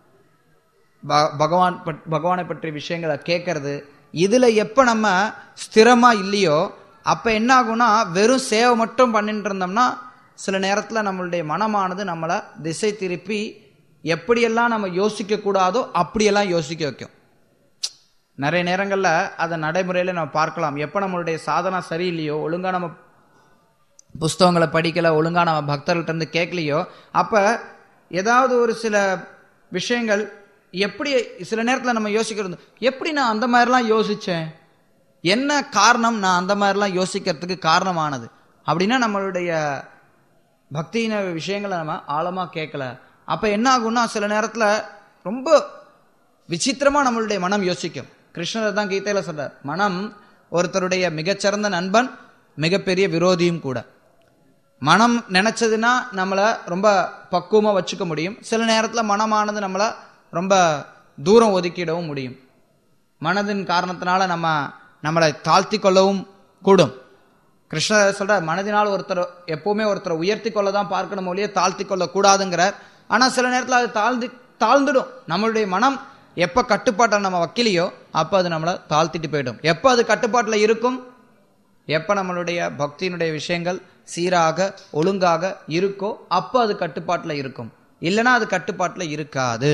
ப- பகவான் பட்- பகவானை பற்றிய விஷயங்களை கேட்கறது இதுல எப்ப நம்ம ஸ்திரமா இல்லையோ அப்ப என்ன ஆகும்னா வெறும் சேவை மட்டும் பண்ணிட்டு இருந்தோம்னா சில நேரத்துல நம்மளுடைய மனமானது நம்மளை திசை திருப்பி எப்படியெல்லாம் நம்ம யோசிக்க கூடாதோ அப்படியெல்லாம் யோசிக்க வைக்கும் நிறைய நேரங்கள்ல அதை நடைமுறையில நம்ம பார்க்கலாம் எப்ப நம்மளுடைய சாதனா சரியில்லையோ ஒழுங்கா நம்ம புஸ்தகங்களை படிக்கல ஒழுங்கா நம்ம பக்தர்கள்ட்ட இருந்து கேட்கலையோ அப்ப ஏதாவது ஒரு சில விஷயங்கள் எப்படி சில நேரத்துல நம்ம யோசிக்கிறது எப்படி நான் அந்த மாதிரிலாம் யோசிச்சேன் என்ன காரணம் நான் அந்த மாதிரிலாம் யோசிக்கிறதுக்கு காரணமானது அப்படின்னா நம்மளுடைய பக்தியின விஷயங்களை நம்ம ஆழமா கேட்கல அப்ப என்ன ஆகும்னா சில நேரத்துல ரொம்ப விசித்திரமா நம்மளுடைய மனம் யோசிக்கும் கிருஷ்ணர் தான் கீதையில சொல்றார் மனம் ஒருத்தருடைய மிகச்சிறந்த நண்பன் மிகப்பெரிய விரோதியும் கூட மனம் நினைச்சதுன்னா நம்மளை ரொம்ப பக்குவமா வச்சுக்க முடியும் சில நேரத்துல மனமானது நம்மளை ரொம்ப தூரம் ஒதுக்கிடவும் முடியும் மனதின் காரணத்தினால நம்ம நம்மளை தாழ்த்தி கொள்ளவும் கூடும் கிருஷ்ணர் சொல்ற மனதினால் ஒருத்தர் எப்பவுமே ஒருத்தரை உயர்த்தி கொள்ள தான் பார்க்கணும் ஒழிய தாழ்த்தி கொள்ள கூடாதுங்கிறார் ஆனா சில நேரத்தில் அது தாழ்ந்து தாழ்ந்துடும் நம்மளுடைய மனம் எப்ப கட்டுப்பாட்டை நம்ம வைக்கலையோ அப்ப அது நம்மளை தாழ்த்திட்டு போயிடும் எப்ப அது கட்டுப்பாட்டில் இருக்கும் எப்ப நம்மளுடைய பக்தியினுடைய விஷயங்கள் சீராக ஒழுங்காக இருக்கோ அப்ப அது கட்டுப்பாட்டில் இருக்கும் இல்லைன்னா அது கட்டுப்பாட்டில் இருக்காது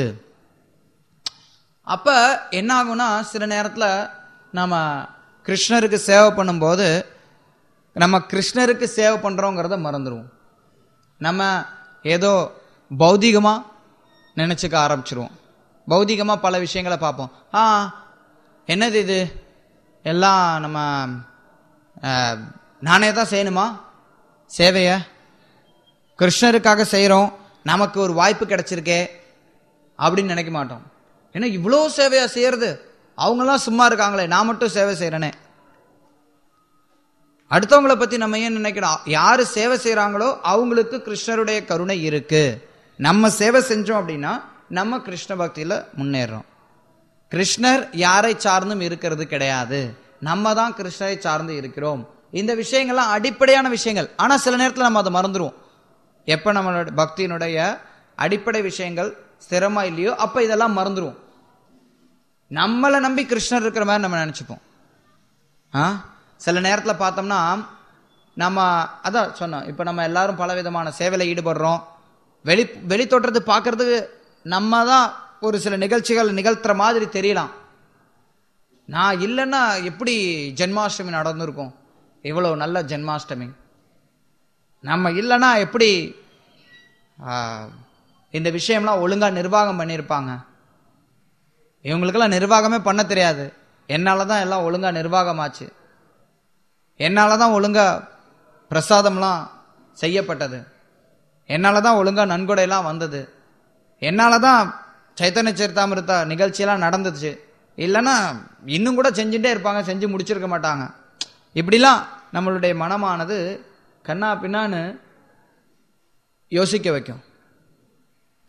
அப்ப என்ன ஆகும்னா சில நேரத்துல நம்ம கிருஷ்ணருக்கு சேவை பண்ணும்போது நம்ம கிருஷ்ணருக்கு சேவை பண்றோங்கிறத மறந்துடுவோம் நம்ம ஏதோ பௌதிகமா நினைச்சுக்க ஆரம்பிச்சிருவோம் பௌதிகமா பல விஷயங்களை பார்ப்போம் ஆ என்னது இது எல்லாம் நம்ம அஹ், நானே தான் செய்யணுமா சேவைய கிருஷ்ணருக்காக செய்கிறோம் நமக்கு ஒரு வாய்ப்பு கிடைச்சிருக்கே அப்படின்னு நினைக்க மாட்டோம் ஏன்னா இவ்வளோ சேவையா செய்யறது அவங்கெல்லாம் சும்மா இருக்காங்களே நான் மட்டும் சேவை செய்கிறேனே அடுத்தவங்களை பத்தி நம்ம ஏன் நினைக்கணும் யாரு சேவை செய்றாங்களோ அவங்களுக்கு கிருஷ்ணருடைய கருணை இருக்கு நம்ம சேவை செஞ்சோம் அப்படின்னா நம்ம கிருஷ்ண பக்தியில முன்னேறோம் கிருஷ்ணர் யாரை சார்ந்தும் இருக்கிறது கிடையாது நம்ம தான் கிருஷ்ணரை சார்ந்து இருக்கிறோம் இந்த விஷயங்கள்லாம் அடிப்படையான விஷயங்கள் ஆனா சில நேரத்துல நம்ம அதை மறந்துடுவோம் எப்ப நம்மளோட பக்தியினுடைய அடிப்படை விஷயங்கள் ஸ்திரமா இல்லையோ அப்ப இதெல்லாம் மறந்துடுவோம் நம்மளை நம்பி கிருஷ்ணர் இருக்கிற மாதிரி நம்ம நினைச்சுப்போம் ஆ சில நேரத்தில் பார்த்தோம்னா நம்ம அதான் சொன்னோம் இப்போ நம்ம எல்லாரும் பல விதமான சேவையில் ஈடுபடுறோம் வெளி வெளி தோற்றத்தை பார்க்கறதுக்கு நம்ம தான் ஒரு சில நிகழ்ச்சிகள் நிகழ்த்துற மாதிரி தெரியலாம் நான் இல்லைன்னா எப்படி ஜென்மாஷ்டமி நடந்திருக்கும் இவ்வளோ நல்ல ஜென்மாஷ்டமி நம்ம இல்லைன்னா எப்படி ஆ, இந்த விஷயம்லாம் ஒழுங்காக நிர்வாகம் பண்ணியிருப்பாங்க இவங்களுக்கெல்லாம் நிர்வாகமே பண்ண தெரியாது என்னால தான் எல்லாம் ஒழுங்கா நிர்வாகமாச்சு என்னால தான் ஒழுங்கா பிரசாதம்லாம் செய்யப்பட்டது என்னால தான் ஒழுங்கா நன்கொடையெல்லாம் வந்தது என்னால தான் சைத்தன்ய சரித்தாமிருத்தா நிகழ்ச்சியெல்லாம் நடந்துச்சு இல்லைன்னா இன்னும் கூட செஞ்சுட்டே இருப்பாங்க செஞ்சு முடிச்சிருக்க மாட்டாங்க இப்படிலாம் நம்மளுடைய மனமானது கண்ணா பின்னான்னு யோசிக்க வைக்கும்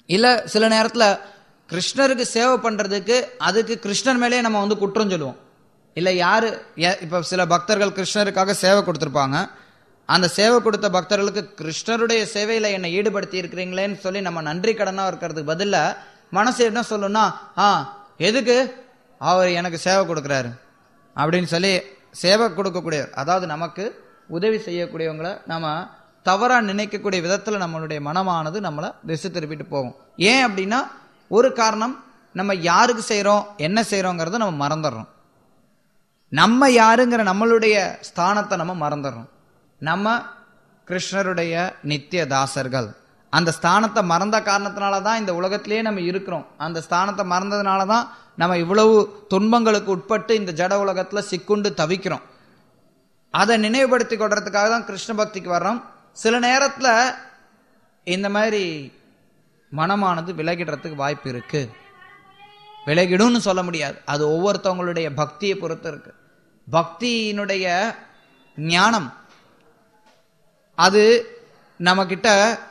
இல்ல சில நேரத்துல கிருஷ்ணருக்கு சேவை பண்றதுக்கு அதுக்கு கிருஷ்ணர் மேலேயே நம்ம வந்து குற்றம் சொல்லுவோம் இல்ல யாரு ஏ- இப்ப சில பக்தர்கள் கிருஷ்ணருக்காக சேவை கொடுத்திருப்பாங்க அந்த சேவை கொடுத்த பக்தர்களுக்கு கிருஷ்ணருடைய சேவையில என்னை ஈடுபடுத்தி இருக்கிறீங்களேன்னு சொல்லி நம்ம நன்றி கடனா இருக்கிறதுக்கு பதிலா மனசு என்ன சொல்லும்னா ஆ எதுக்கு அவர் எனக்கு சேவை கொடுக்குறாரு அப்படின்னு சொல்லி சேவை கொடுக்கக்கூடிய அதாவது நமக்கு உதவி செய்யக்கூடியவங்களை நம்ம தவறா நினைக்கக்கூடிய விதத்துல நம்மளுடைய மனமானது நம்மளை திசை திருப்பிட்டு போகும் ஏன் அப்படின்னா ஒரு காரணம் நம்ம யாருக்கு செய்றோம் என்ன செய்றோங்கிறத நம்ம மறந்துடுறோம் நம்ம யாருங்கிற நம்மளுடைய ஸ்தானத்தை நம்ம மறந்துடுறோம் நம்ம கிருஷ்ணருடைய நித்திய தாசர்கள் அந்த ஸ்தானத்தை மறந்த காரணத்தினால தான் இந்த உலகத்திலேயே நம்ம இருக்கிறோம் அந்த ஸ்தானத்தை மறந்ததுனால தான் நம்ம இவ்வளவு துன்பங்களுக்கு உட்பட்டு இந்த ஜட உலகத்துல சிக்குண்டு தவிக்கிறோம் அதை நினைவுபடுத்தி கொள்றதுக்காக தான் கிருஷ்ண பக்திக்கு வர்றோம் சில நேரத்துல இந்த மாதிரி மனமானது விலகிடுறதுக்கு வாய்ப்பு இருக்கு விலகிடும்னு சொல்ல முடியாது அது ஒவ்வொருத்தவங்களுடைய பக்தியை பொறுத்து இருக்கு பக்தியினுடைய ஞானம் அது நம்மக்கிட்ட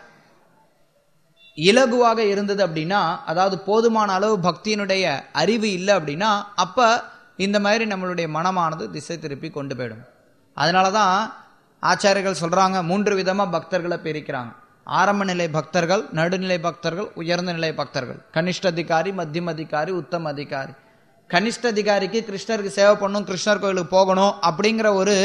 இலகுவாக இருந்தது அப்படின்னா அதாவது போதுமான அளவு பக்தியினுடைய அறிவு இல்லை அப்படின்னா அப்ப இந்த மாதிரி நம்மளுடைய மனமானது திசை திருப்பி கொண்டு போயிடும் அதனால தான் ஆச்சாரியர்கள் சொல்றாங்க மூன்று விதமா பக்தர்களை பிரிக்கிறாங்க ஆரம்ப நிலை பக்தர்கள் நடுநிலை பக்தர்கள் உயர்ந்த நிலை பக்தர்கள் கனிஷ்ட அதிகாரி மத்தியம் அதிகாரி உத்தம அதிகாரி கனிஷ்ட அதிகாரிக்கு கிருஷ்ணருக்கு சேவை பண்ணணும் கிருஷ்ணர் கோயிலுக்கு போகணும் அப்படிங்கிற ஒரு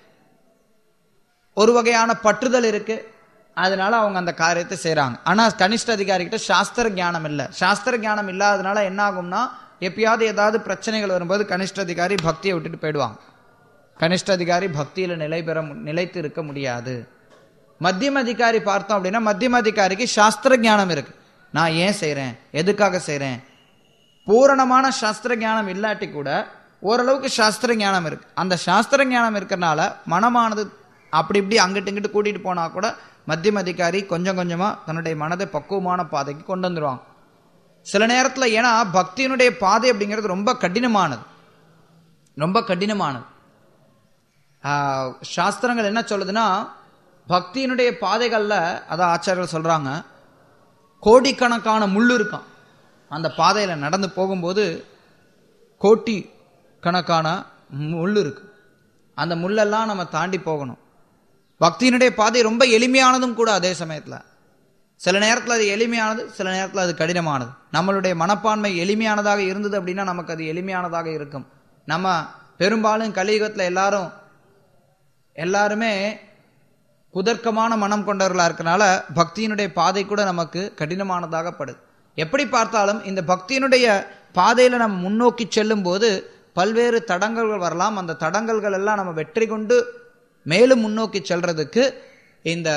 ஒரு வகையான பற்றுதல் இருக்கு அதனால அவங்க அந்த காரியத்தை செய்றாங்க ஆனா கனிஷ்ட அதிகாரிகிட்ட சாஸ்திர ஞானம் இல்லை சாஸ்திர ஞானம் இல்லாதனால என்ன ஆகும்னா எப்பயாவது ஏதாவது பிரச்சனைகள் வரும்போது கனிஷ்ட அதிகாரி பக்தியை விட்டுட்டு போயிடுவாங்க கனிஷ்ட அதிகாரி பக்தியில நிலை பெற மு- நிலைத்து இருக்க முடியாது மத்தியம் அதிகாரி பார்த்தோம் அப்படின்னா மத்தியம் அதிகாரிக்கு சாஸ்திர ஞானம் இருக்கு நான் ஏன் செய்றேன் எதுக்காக செய்றேன் பூரணமான சாஸ்திர ஞானம் இல்லாட்டி கூட ஓரளவுக்கு சாஸ்திர ஞானம் இருக்கு அந்த சாஸ்திர ஞானம் இருக்கிறனால மனமானது அப்படி இப்படி அங்கிட்டு இங்கிட்டு கூட்டிட்டு போனா கூட மத்தியம் அதிகாரி கொஞ்சம் கொஞ்சமா தன்னுடைய மனதை பக்குவமான பாதைக்கு கொண்டு வந்துருவாங்க சில நேரத்துல ஏன்னா பக்தியினுடைய பாதை அப்படிங்கிறது ரொம்ப கடினமானது ரொம்ப கடினமானது ஆஹ், சாஸ்திரங்கள் என்ன சொல்லுதுன்னா பக்தியினுடைய பாதைகள்ல அதான் ஆச்சாரியர்கள் சொல்றாங்க கோடிக்கணக்கான முள் இருக்காம் அந்த பாதையில நடந்து போகும்போது கோட்டி கணக்கான முள் இருக்கு அந்த முள்ளெல்லாம் நம்ம தாண்டி போகணும் பக்தியினுடைய பாதை ரொம்ப எளிமையானதும் கூட அதே சமயத்துல சில நேரத்துல அது எளிமையானது சில நேரத்துல அது கடினமானது நம்மளுடைய மனப்பான்மை எளிமையானதாக இருந்தது அப்படின்னா நமக்கு அது எளிமையானதாக இருக்கும் நம்ம பெரும்பாலும் கலியுகத்துல எல்லாரும் எல்லாருமே குதர்க்கமான மனம் கொண்டவர்களா இருக்கனால பக்தியினுடைய பாதை கூட நமக்கு கடினமானதாக படுது எப்படி பார்த்தாலும் இந்த பக்தியினுடைய பாதையில நம்ம முன்னோக்கி செல்லும் போது பல்வேறு தடங்கல்கள் வரலாம் அந்த தடங்கல்கள் எல்லாம் நம்ம வெற்றி கொண்டு மேலும் முன்னோக்கி செல்றதுக்கு இந்த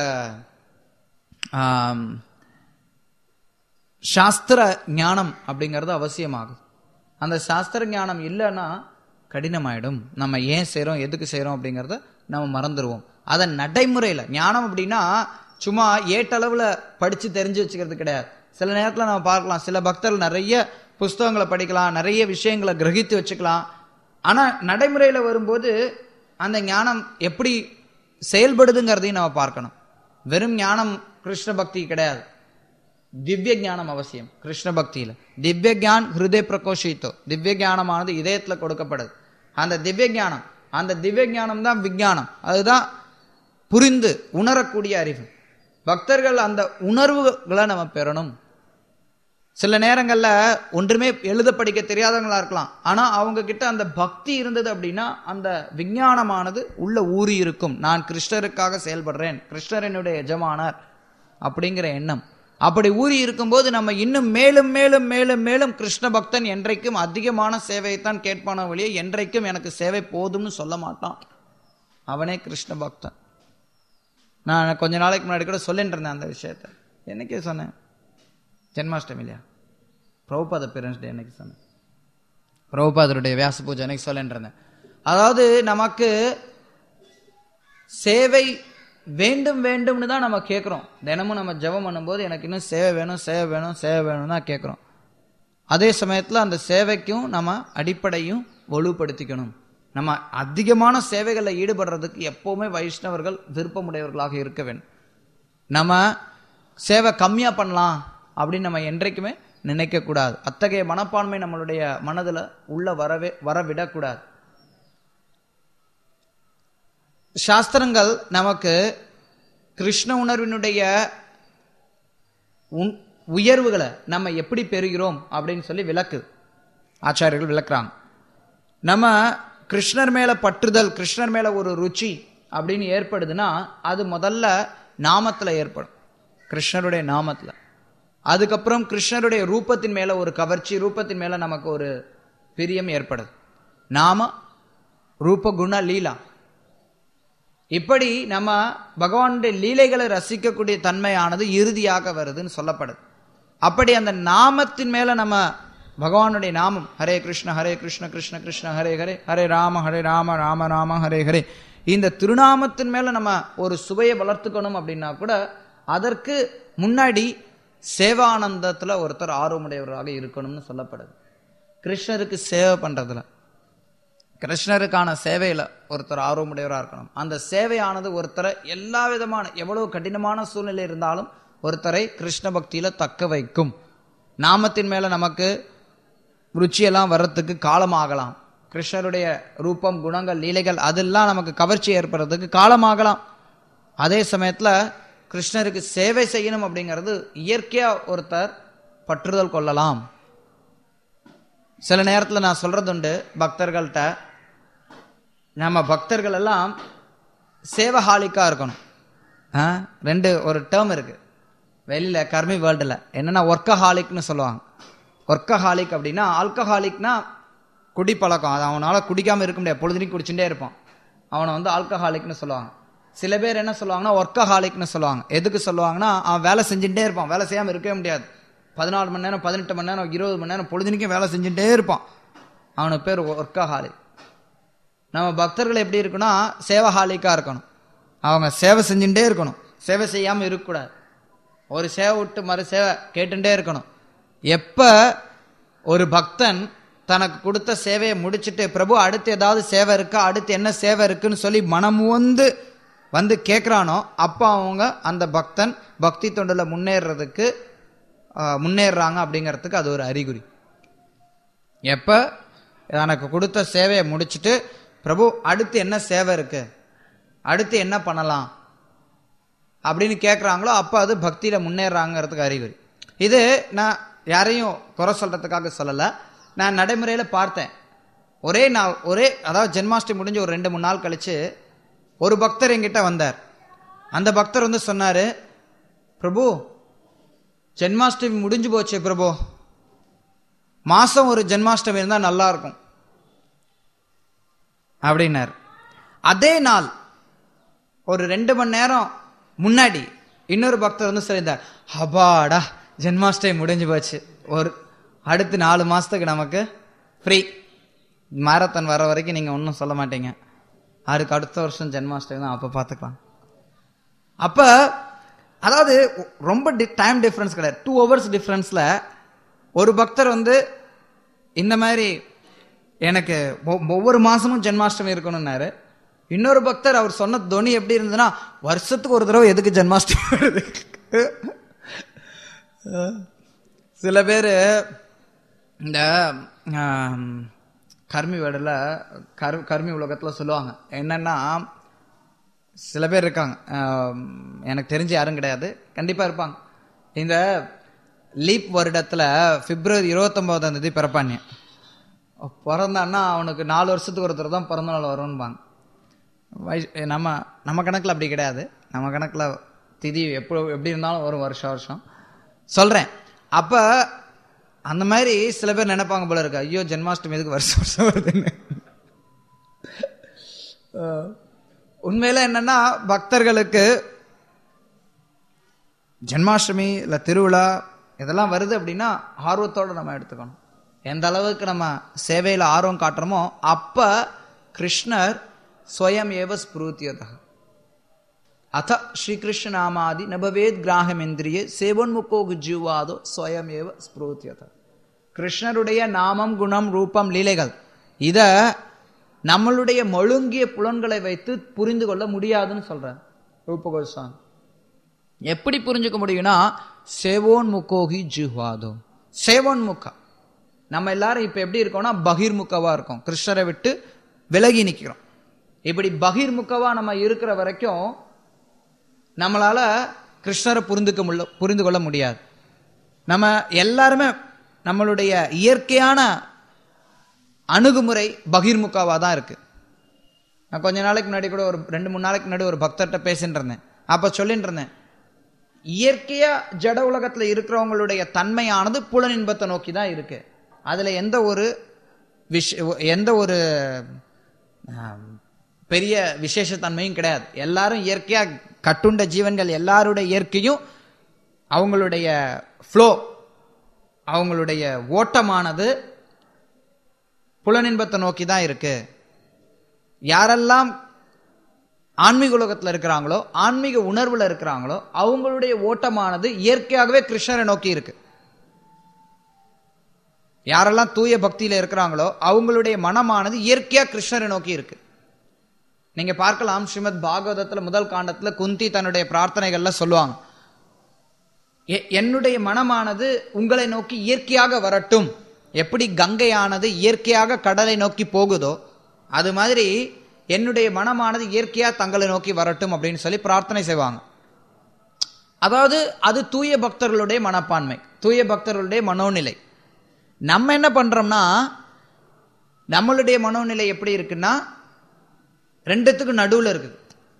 ஆம், சாஸ்திர ஞானம் அப்படிங்கிறது அவசியமாகும் அந்த சாஸ்திர ஞானம் இல்லைன்னா கடினமாயிடும் நம்ம ஏன் செய்றோம் எதுக்கு செய்றோம் அப்படிங்கறத நம்ம மறந்துடுவோம் அதை நடைமுறையில ஞானம் அப்படின்னா சும்மா ஏட்டளவுல படிச்சு தெரிஞ்சு வச்சுக்கிறது கிடையாது சில நேரத்துல நம்ம பார்க்கலாம் சில பக்தர்கள் நிறைய புஸ்தகங்களை படிக்கலாம் நிறைய விஷயங்களை கிரகித்து வச்சுக்கலாம் ஆனா நடைமுறையில வரும்போது அந்த ஞானம் எப்படி செயல்படுதுங்கிறதையும் நம்ம பார்க்கணும் வெறும் ஞானம் கிருஷ்ண பக்தி கிடையாது திவ்ய ஞானம் அவசியம் கிருஷ்ண பக்தியில திவ்ய ஞான் ஹிருதய பிரகோஷித்தோ திவ்ய ஞானமானது இதயத்துல கொடுக்கப்படுது அந்த திவ்ய ஞானம் அந்த திவ்ய ஞானம் தான் விஞ்ஞானம் அதுதான் புரிந்து உணரக்கூடிய அறிவு பக்தர்கள் அந்த உணர்வுகளை நம்ம பெறணும் சில நேரங்கள்ல ஒன்றுமே எழுத படிக்க தெரியாதவங்களா இருக்கலாம் ஆனா அவங்க கிட்ட அந்த பக்தி இருந்தது அப்படின்னா அந்த விஞ்ஞானமானது உள்ள ஊறி இருக்கும் நான் கிருஷ்ணருக்காக செயல்படுறேன் கிருஷ்ணர் என்னுடைய எஜமானர் அப்படிங்கிற எண்ணம் அப்படி ஊறி இருக்கும்போது நம்ம இன்னும் மேலும் மேலும் மேலும் மேலும் கிருஷ்ண பக்தன் என்றைக்கும் அதிகமான சேவையைத்தான் கேட்பான வழியே என்றைக்கும் எனக்கு சேவை போதும்னு சொல்ல மாட்டான் அவனே கிருஷ்ண பக்தன் நான் கொஞ்ச நாளைக்கு முன்னாடி கூட சொல்லிட்டு இருந்தேன் அந்த விஷயத்த என்னைக்கே சொன்னேன் ஜென்மாஷ்டமி இல்லையா பிரபுபாத பேரண்ட்ஸ் டே அன்னைக்கு சொன்னேன் பிரபுபாதருடைய வியாச பூஜை அன்னைக்கு சொல்லிட்டு இருந்தேன் அதாவது நமக்கு சேவை வேண்டும் வேண்டும்னு தான் நம்ம கேட்குறோம் தினமும் நம்ம ஜெபம் பண்ணும்போது எனக்கு இன்னும் சேவை வேணும் சேவை வேணும் சேவை வேணும் தான் கேட்குறோம் அதே சமயத்தில் அந்த சேவைக்கும் நம்ம அடிப்படையும் வலுப்படுத்திக்கணும் நம்ம அதிகமான சேவைகளில் ஈடுபடுறதுக்கு எப்பவுமே வைஷ்ணவர்கள் விருப்பமுடையவர்களாக இருக்க வேண்டும் நம்ம சேவை கம்மியாக பண்ணலாம் அப்படின்னு நம்ம என்றைக்குமே நினைக்கக்கூடாது அத்தகைய மனப்பான்மை நம்மளுடைய மனதில் உள்ள வரவே வரவிடக்கூடாது சாஸ்திரங்கள் நமக்கு கிருஷ்ண உணர்வினுடைய உன் உயர்வுகளை நம்ம எப்படி பெறுகிறோம் அப்படின்னு சொல்லி விளக்கு ஆச்சாரியர்கள் விளக்குறாங்க நம்ம கிருஷ்ணர் மேல பற்றுதல் கிருஷ்ணர் மேல ஒரு ருச்சி அப்படின்னு ஏற்படுதுன்னா அது முதல்ல நாமத்துல ஏற்படும் கிருஷ்ணருடைய நாமத்துல அதுக்கப்புறம் கிருஷ்ணருடைய ரூபத்தின் மேல ஒரு கவர்ச்சி ரூபத்தின் மேல நமக்கு ஒரு பிரியம் ஏற்படுது நாம ரூப குண லீலா இப்படி நம்ம பகவானுடைய லீலைகளை ரசிக்கக்கூடிய தன்மையானது இறுதியாக வருதுன்னு சொல்லப்படுது அப்படி அந்த நாமத்தின் மேல நம்ம பகவானுடைய நாமம் ஹரே கிருஷ்ண ஹரே கிருஷ்ண கிருஷ்ண கிருஷ்ண ஹரே ஹரே ஹரே ராம ஹரே ராம ராம ராம ஹரே ஹரே இந்த திருநாமத்தின் மேல நம்ம ஒரு சுவையை வளர்த்துக்கணும் அப்படின்னா கூட அதற்கு முன்னாடி சேவானந்தத்துல ஒருத்தர் ஆர்வமுடையவராக இருக்கணும்னு சொல்லப்படுது கிருஷ்ணருக்கு சேவை பண்றதுல கிருஷ்ணருக்கான சேவையில ஒருத்தர் ஆர்வமுடையவராக இருக்கணும் அந்த சேவையானது ஒருத்தரை எல்லா விதமான எவ்வளவு கடினமான சூழ்நிலை இருந்தாலும் ஒருத்தரை கிருஷ்ண பக்தியில தக்க வைக்கும் நாமத்தின் மேல நமக்கு ருச்சியெல்லாம் வர்றதுக்கு காலமாகலாம் கிருஷ்ணருடைய ரூபம் குணங்கள் லீலைகள் அதெல்லாம் நமக்கு கவர்ச்சி ஏற்படுறதுக்கு காலமாகலாம் அதே சமயத்துல கிருஷ்ணருக்கு சேவை செய்யணும் அப்படிங்கிறது இயற்கையா ஒருத்தர் பற்றுதல் கொள்ளலாம் சில நேரத்தில் நான் சொல்றதுண்டு பக்தர்கள்ட்ட நம்ம பக்தர்கள் எல்லாம் சேவஹாலிக்கா இருக்கணும் ஆ? ரெண்டு ஒரு டேர்ம் இருக்கு வெளியில கர்மி வேர்ல்டில் என்னன்னா ஒர்க்கஹாலிக்னு சொல்லுவாங்க ஒர்க்கஹாலிக் அப்படின்னா ஆல்கஹாலிக்னா குடிப்பழக்கம் அது அவனால குடிக்காம இருக்க முடியாது பொழுதுனையும் குடிச்சுட்டே இருப்பான் அவனை வந்து ஆல்கஹாலிக்னு சொல்லுவாங்க சில பேர் என்ன சொல்லுவாங்கன்னா ஒர்க்கஹாலிக்னு சொல்லுவாங்க எதுக்கு சொல்லுவாங்கன்னா அவன் வேலை செஞ்சுட்டே இருப்பான் வேலை செய்யாம இருக்கவே முடியாது பதினாலு மணி நேரம் பதினெட்டு மணி நேரம் இருபது மணி நேரம் பொழுதுனைக்கும் வேலை செஞ்சுட்டே இருப்பான் அவனுக்கு பேர் ஒர்க்கஹாலிக் நம்ம பக்தர்கள் எப்படி இருக்குன்னா சேவஹாலிக்கா இருக்கணும் அவங்க சேவை செஞ்சுட்டே இருக்கணும் சேவை செய்யாம இருக்கக்கூடாது ஒரு சேவை விட்டு மறு சேவை கேட்டுட்டே இருக்கணும் எப்ப ஒரு பக்தன் தனக்கு கொடுத்த சேவையை முடிச்சிட்டு பிரபு அடுத்து ஏதாவது சேவை இருக்கா அடுத்து என்ன சேவை இருக்குன்னு சொல்லி மனம் வந்து வந்து கேட்குறானோ அப்போ அவங்க அந்த பக்தன் பக்தி தொண்டில் முன்னேறதுக்கு ஆஹ், முன்னேறுறாங்க அப்படிங்கிறதுக்கு அது ஒரு அறிகுறி எப்ப எனக்கு கொடுத்த சேவையை முடிச்சிட்டு பிரபு அடுத்து என்ன சேவை இருக்கு அடுத்து என்ன பண்ணலாம் அப்படின்னு கேட்குறாங்களோ அப்போ அது பக்தியில முன்னேறாங்கிறதுக்கு அறிகுறி இது நான் யாரையும் குறை சொல்றதுக்காக சொல்லலை நான் நடைமுறையில பார்த்தேன் ஒரே நாள் ஒரே அதாவது ஜென்மாஷ்டமி முடிஞ்சு ஒரு ரெண்டு மூணு நாள் கழிச்சு ஒரு பக்தர் என்கிட்ட வந்தார் அந்த பக்தர் வந்து சொன்னாரு பிரபு ஜென்மாஷ்டமி முடிஞ்சு போச்சு பிரபு மாசம் ஒரு ஜென்மாஷ்டமி இருந்தா நல்லா இருக்கும் அப்படின்னார் அதே நாள் ஒரு ரெண்டு மணி நேரம் முன்னாடி இன்னொரு பக்தர் வந்து சொல்லியிருந்தார் அப்பாடா ஜென்மாஷ்டமி முடிஞ்சு போச்சு ஒரு அடுத்து நாலு மாசத்துக்கு நமக்கு ஃப்ரீ மாரத்தான் வர வரைக்கும் நீங்க ஒன்றும் சொல்ல மாட்டீங்க அதுக்கு அடுத்த வருஷம் ஜென்மாஷ்டமி தான் அப்போ பார்த்துக்கலாம் அப்ப அதாவது ரொம்ப டைம் டிஃபரன்ஸ் கிடையாது டூ ஹவர்ஸ் டிஃபரன்ஸ்ல ஒரு பக்தர் வந்து இந்த மாதிரி எனக்கு ஒ- ஒவ்வொரு மாசமும் ஜென்மாஷ்டமி இருக்கணும்னாரு இன்னொரு பக்தர் அவர் சொன்ன துணி எப்படி இருந்ததுன்னா வருஷத்துக்கு ஒரு தடவை எதுக்கு ஜென்மாஷ்டமி வருது சில பேர் இந்த ஆம், கர்மி வேடில் கர் கர்மி உலகத்தில் சொல்லுவாங்க என்னன்னா சில பேர் இருக்காங்க ஆம், எனக்கு தெரிஞ்சு யாரும் கிடையாது கண்டிப்பாக இருப்பாங்க இந்த லீப் வருடத்தில் பிப்ரவரி இருபத்தொம்போதாம் தேதி பிறப்பாங்க பிறந்தான்னா அவனுக்கு நாலு வருஷத்துக்கு ஒருத்தர் தான் பிறந்த நாள் வரும்பாங்க வயசு நம்ம நம்ம கணக்கில் அப்படி கிடையாது நம்ம கணக்கில் திதி எப்போ எப்படி இருந்தாலும் வரும் வருஷம் வருஷம் சொல்கிறேன் அப்போ அந்த மாதிரி சில பேர் நினைப்பாங்க போல இருக்கு ஐயோ ஜென்மாஷ்டமி எதுக்கு வருஷம் வருஷம் வருதுன்னு அஹ், உண்மையில என்னன்னா பக்தர்களுக்கு ஜென்மாஷ்டமி இல்லை திருவிழா இதெல்லாம் வருது அப்படின்னா ஆர்வத்தோடு நம்ம எடுத்துக்கணும் எந்த அளவுக்கு நம்ம சேவையில் ஆர்வம் காட்டுறோமோ அப்ப கிருஷ்ணர் ஸ்வயம் ஏவ ஸ்பூர்த்தியதா அத ஸ்ரீகிருஷ்ண நாமாதி நபவேத் கிராகமேந்திரிய சேவோன்முக்கோ ஜீவாதோ ஸ்வயம் ஏவ ஸ்பூர்த்தியதா கிருஷ்ணருடைய நாமம் குணம் ரூபம் லீலைகள் இத நம்மளுடைய மழுங்கிய புலன்களை வைத்து புரிந்து கொள்ள முடியாதுன்னு சொல்றார் ரூப கோஸ்வாமி எப்படி புரிஞ்சுக்க முடியும்னா சேவோன்முகோகி ஜுஹ்வாதோ சேவோன்முகா நம்ம எல்லாரும் இப்ப எப்படி இருக்கோம்னா பகிர்முகவா இருக்கோம் கிருஷ்ணரை விட்டு விலகி நிக்கிறோம் இப்படி பகிர்முகவா நம்ம இருக்கிற வரைக்கும் நம்மளால கிருஷ்ணரை புரிந்துக்க முடியல புரிந்து கொள்ள முடியாது நம்ம எல்லாருமே நம்மளுடைய இயற்கையான அணுகுமுறை பகிர்முகவா தான் இருக்கு நான் கொஞ்ச நாளைக்கு முன்னாடி கூட ஒரு ரெண்டு மூணு நாளைக்கு முன்னாடி ஒரு பக்தர்கிட்ட பேசிட்டு இருந்தேன் அப்ப சொல்லிட்டு இருந்தேன் இயற்கையா ஜட உலகத்துல இருக்கிறவங்களுடைய தன்மையானது புலன் இன்பத்தை நோக்கி தான் இருக்கு அதுல எந்த ஒரு விஷ எந்த ஒரு ஆம், பெரிய விசேஷத்தன்மையும் கிடையாது எல்லாரும் இயற்கையா கட்டுண்ட ஜீவன்கள் எல்லாருடைய இயற்கையும் அவங்களுடைய ஃப்ளோ அவங்களுடைய ஓட்டமானது புலனின்பத்தை நோக்கி தான் இருக்கு யாரெல்லாம் ஆன்மீக உலகத்துல இருக்கிறாங்களோ ஆன்மீக உணர்வுல இருக்கிறாங்களோ அவங்களுடைய ஓட்டமானது இயற்கையாகவே கிருஷ்ணரை நோக்கி இருக்கு யாரெல்லாம் தூய பக்தியில இருக்கிறாங்களோ அவங்களுடைய மனமானது இயற்கையா கிருஷ்ணரை நோக்கி இருக்கு நீங்க பார்க்கலாம் ஸ்ரீமத் பாகவதத்துல முதல் காண்டத்துல குந்தி தன்னுடைய பிரார்த்தனைகள்ல சொல்லுவாங்க எ- என்னுடைய மனமானது உங்களை நோக்கி இயற்கையாக வரட்டும் எப்படி கங்கையானது இயற்கையாக கடலை நோக்கி போகுதோ அது மாதிரி என்னுடைய மனமானது இயற்கையா தங்களை நோக்கி வரட்டும் அப்படின்னு சொல்லி பிரார்த்தனை செய்வாங்க அதாவது அது தூய பக்தர்களுடைய மனப்பான்மை தூய பக்தர்களுடைய மனோநிலை நம்ம என்ன பண்றோம்னா நம்மளுடைய மனோநிலை எப்படி இருக்குன்னா ரெண்டுத்துக்கும் நடுவுல இருக்குது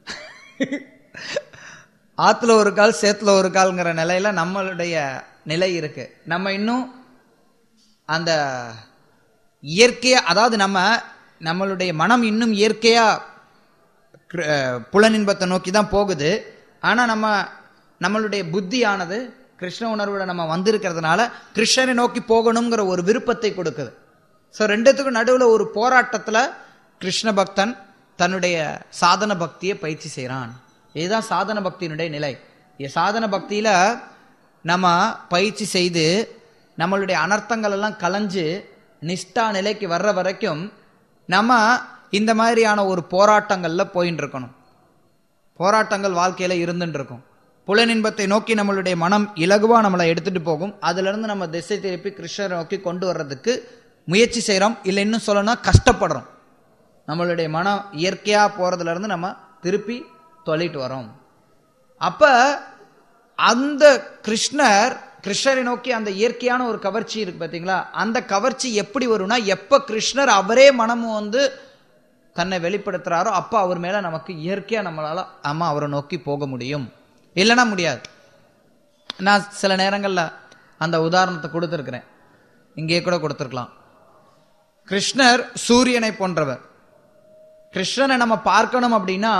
ஆத்துல ஒரு கால் சேத்துல ஒரு கால்ங்கிற நிலையில நம்மளுடைய நிலை இருக்கு நம்ம இன்னும் அந்த இயற்கையா அதாவது நம்ம நம்மளுடைய மனம் இன்னும் இயற்கையா கிரு- அஹ், புலனின்பத்தை நோக்கி தான் போகுது ஆனா நம்ம நம்மளுடைய புத்தியானது கிருஷ்ண உணர்வுல நம்ம வந்திருக்கிறதுனால கிருஷ்ணரை நோக்கி போகணுங்கிற ஒரு விருப்பத்தை கொடுக்குது ஸோ ரெண்டுத்துக்கும் நடுவுல ஒரு போராட்டத்துல கிருஷ்ண பக்தன் தன்னுடைய சாதன பக்தியை பயிற்சி செய்றான் இதுதான் சாதன பக்தியினுடைய நிலை இ- சாதன பக்தியில நம்ம பயிற்சி செய்து நம்மளுடைய அனர்த்தங்கள் எல்லாம் கலைஞ்சு நிஷ்டா நிலைக்கு வர்ற வரைக்கும் நம்ம இந்த மாதிரியான ஒரு போராட்டங்கள்ல போயின்னு இருக்கணும் போராட்டங்கள் வாழ்க்கையில இருந்துட்டு இருக்கும் புலனின்பத்தை நோக்கி நம்மளுடைய மனம் இலகுவா நம்மளை எடுத்துட்டு போகும் அதுல இருந்து நம்ம திசை திருப்பி கிருஷ்ணரை நோக்கி கொண்டு வர்றதுக்கு முயற்சி செய்றோம் இல்லை இன்னும் சொல்லணும்னா கஷ்டப்படுறோம் நம்மளுடைய மனம் இயற்கையா போறதுல இருந்து நம்ம திருப்பி தொலைட்டு வரோம் அப்ப அந்த கிருஷ்ணர் கிருஷ்ணரை நோக்கி அந்த இயற்கையான ஒரு கவர்ச்சி இருக்கு பாத்தீங்களா அந்த கவர்ச்சி எப்படி வரும்னா எப்ப கிருஷ்ணர் அவரே மனமும் வந்து தன்னை வெளிப்படுத்துறாரோ அப்ப அவர் மேல நமக்கு இயற்கையா நம்மளால ஆமா அவரை நோக்கி போக முடியும் இல்லைன்னா முடியாது நான் சில நேரங்கள்ல அந்த உதாரணத்தை கொடுத்துருக்கிறேன் இங்கேயே கூட கொடுத்துருக்கலாம் கிருஷ்ணர் சூரியனை போன்றவர் கிருஷ்ணனை நம்ம பார்க்கணும் அப்படின்னா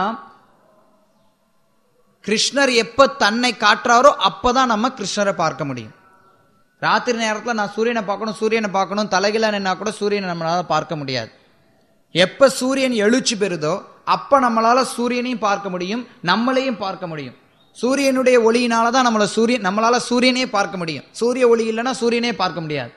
கிருஷ்ணர் எப்ப தன்னை காட்டுறாரோ அப்பதான் நம்ம கிருஷ்ணரை பார்க்க முடியும் ராத்திரி நேரத்துல நான் சூரியனை பார்க்கணும் சூரியனை பார்க்கணும் தலைகில நின்னா கூட சூரியனை நம்மளால பார்க்க முடியாது எப்ப சூரியன் எழுச்சி பெறுதோ அப்ப நம்மளால சூரியனையும் பார்க்க முடியும் நம்மளையும் பார்க்க முடியும் சூரியனுடைய ஒளியினால தான் நம்மள சூரியன் நம்மளால சூரியனே பார்க்க முடியும் சூரிய ஒளி இல்லைன்னா சூரியனே பார்க்க முடியாது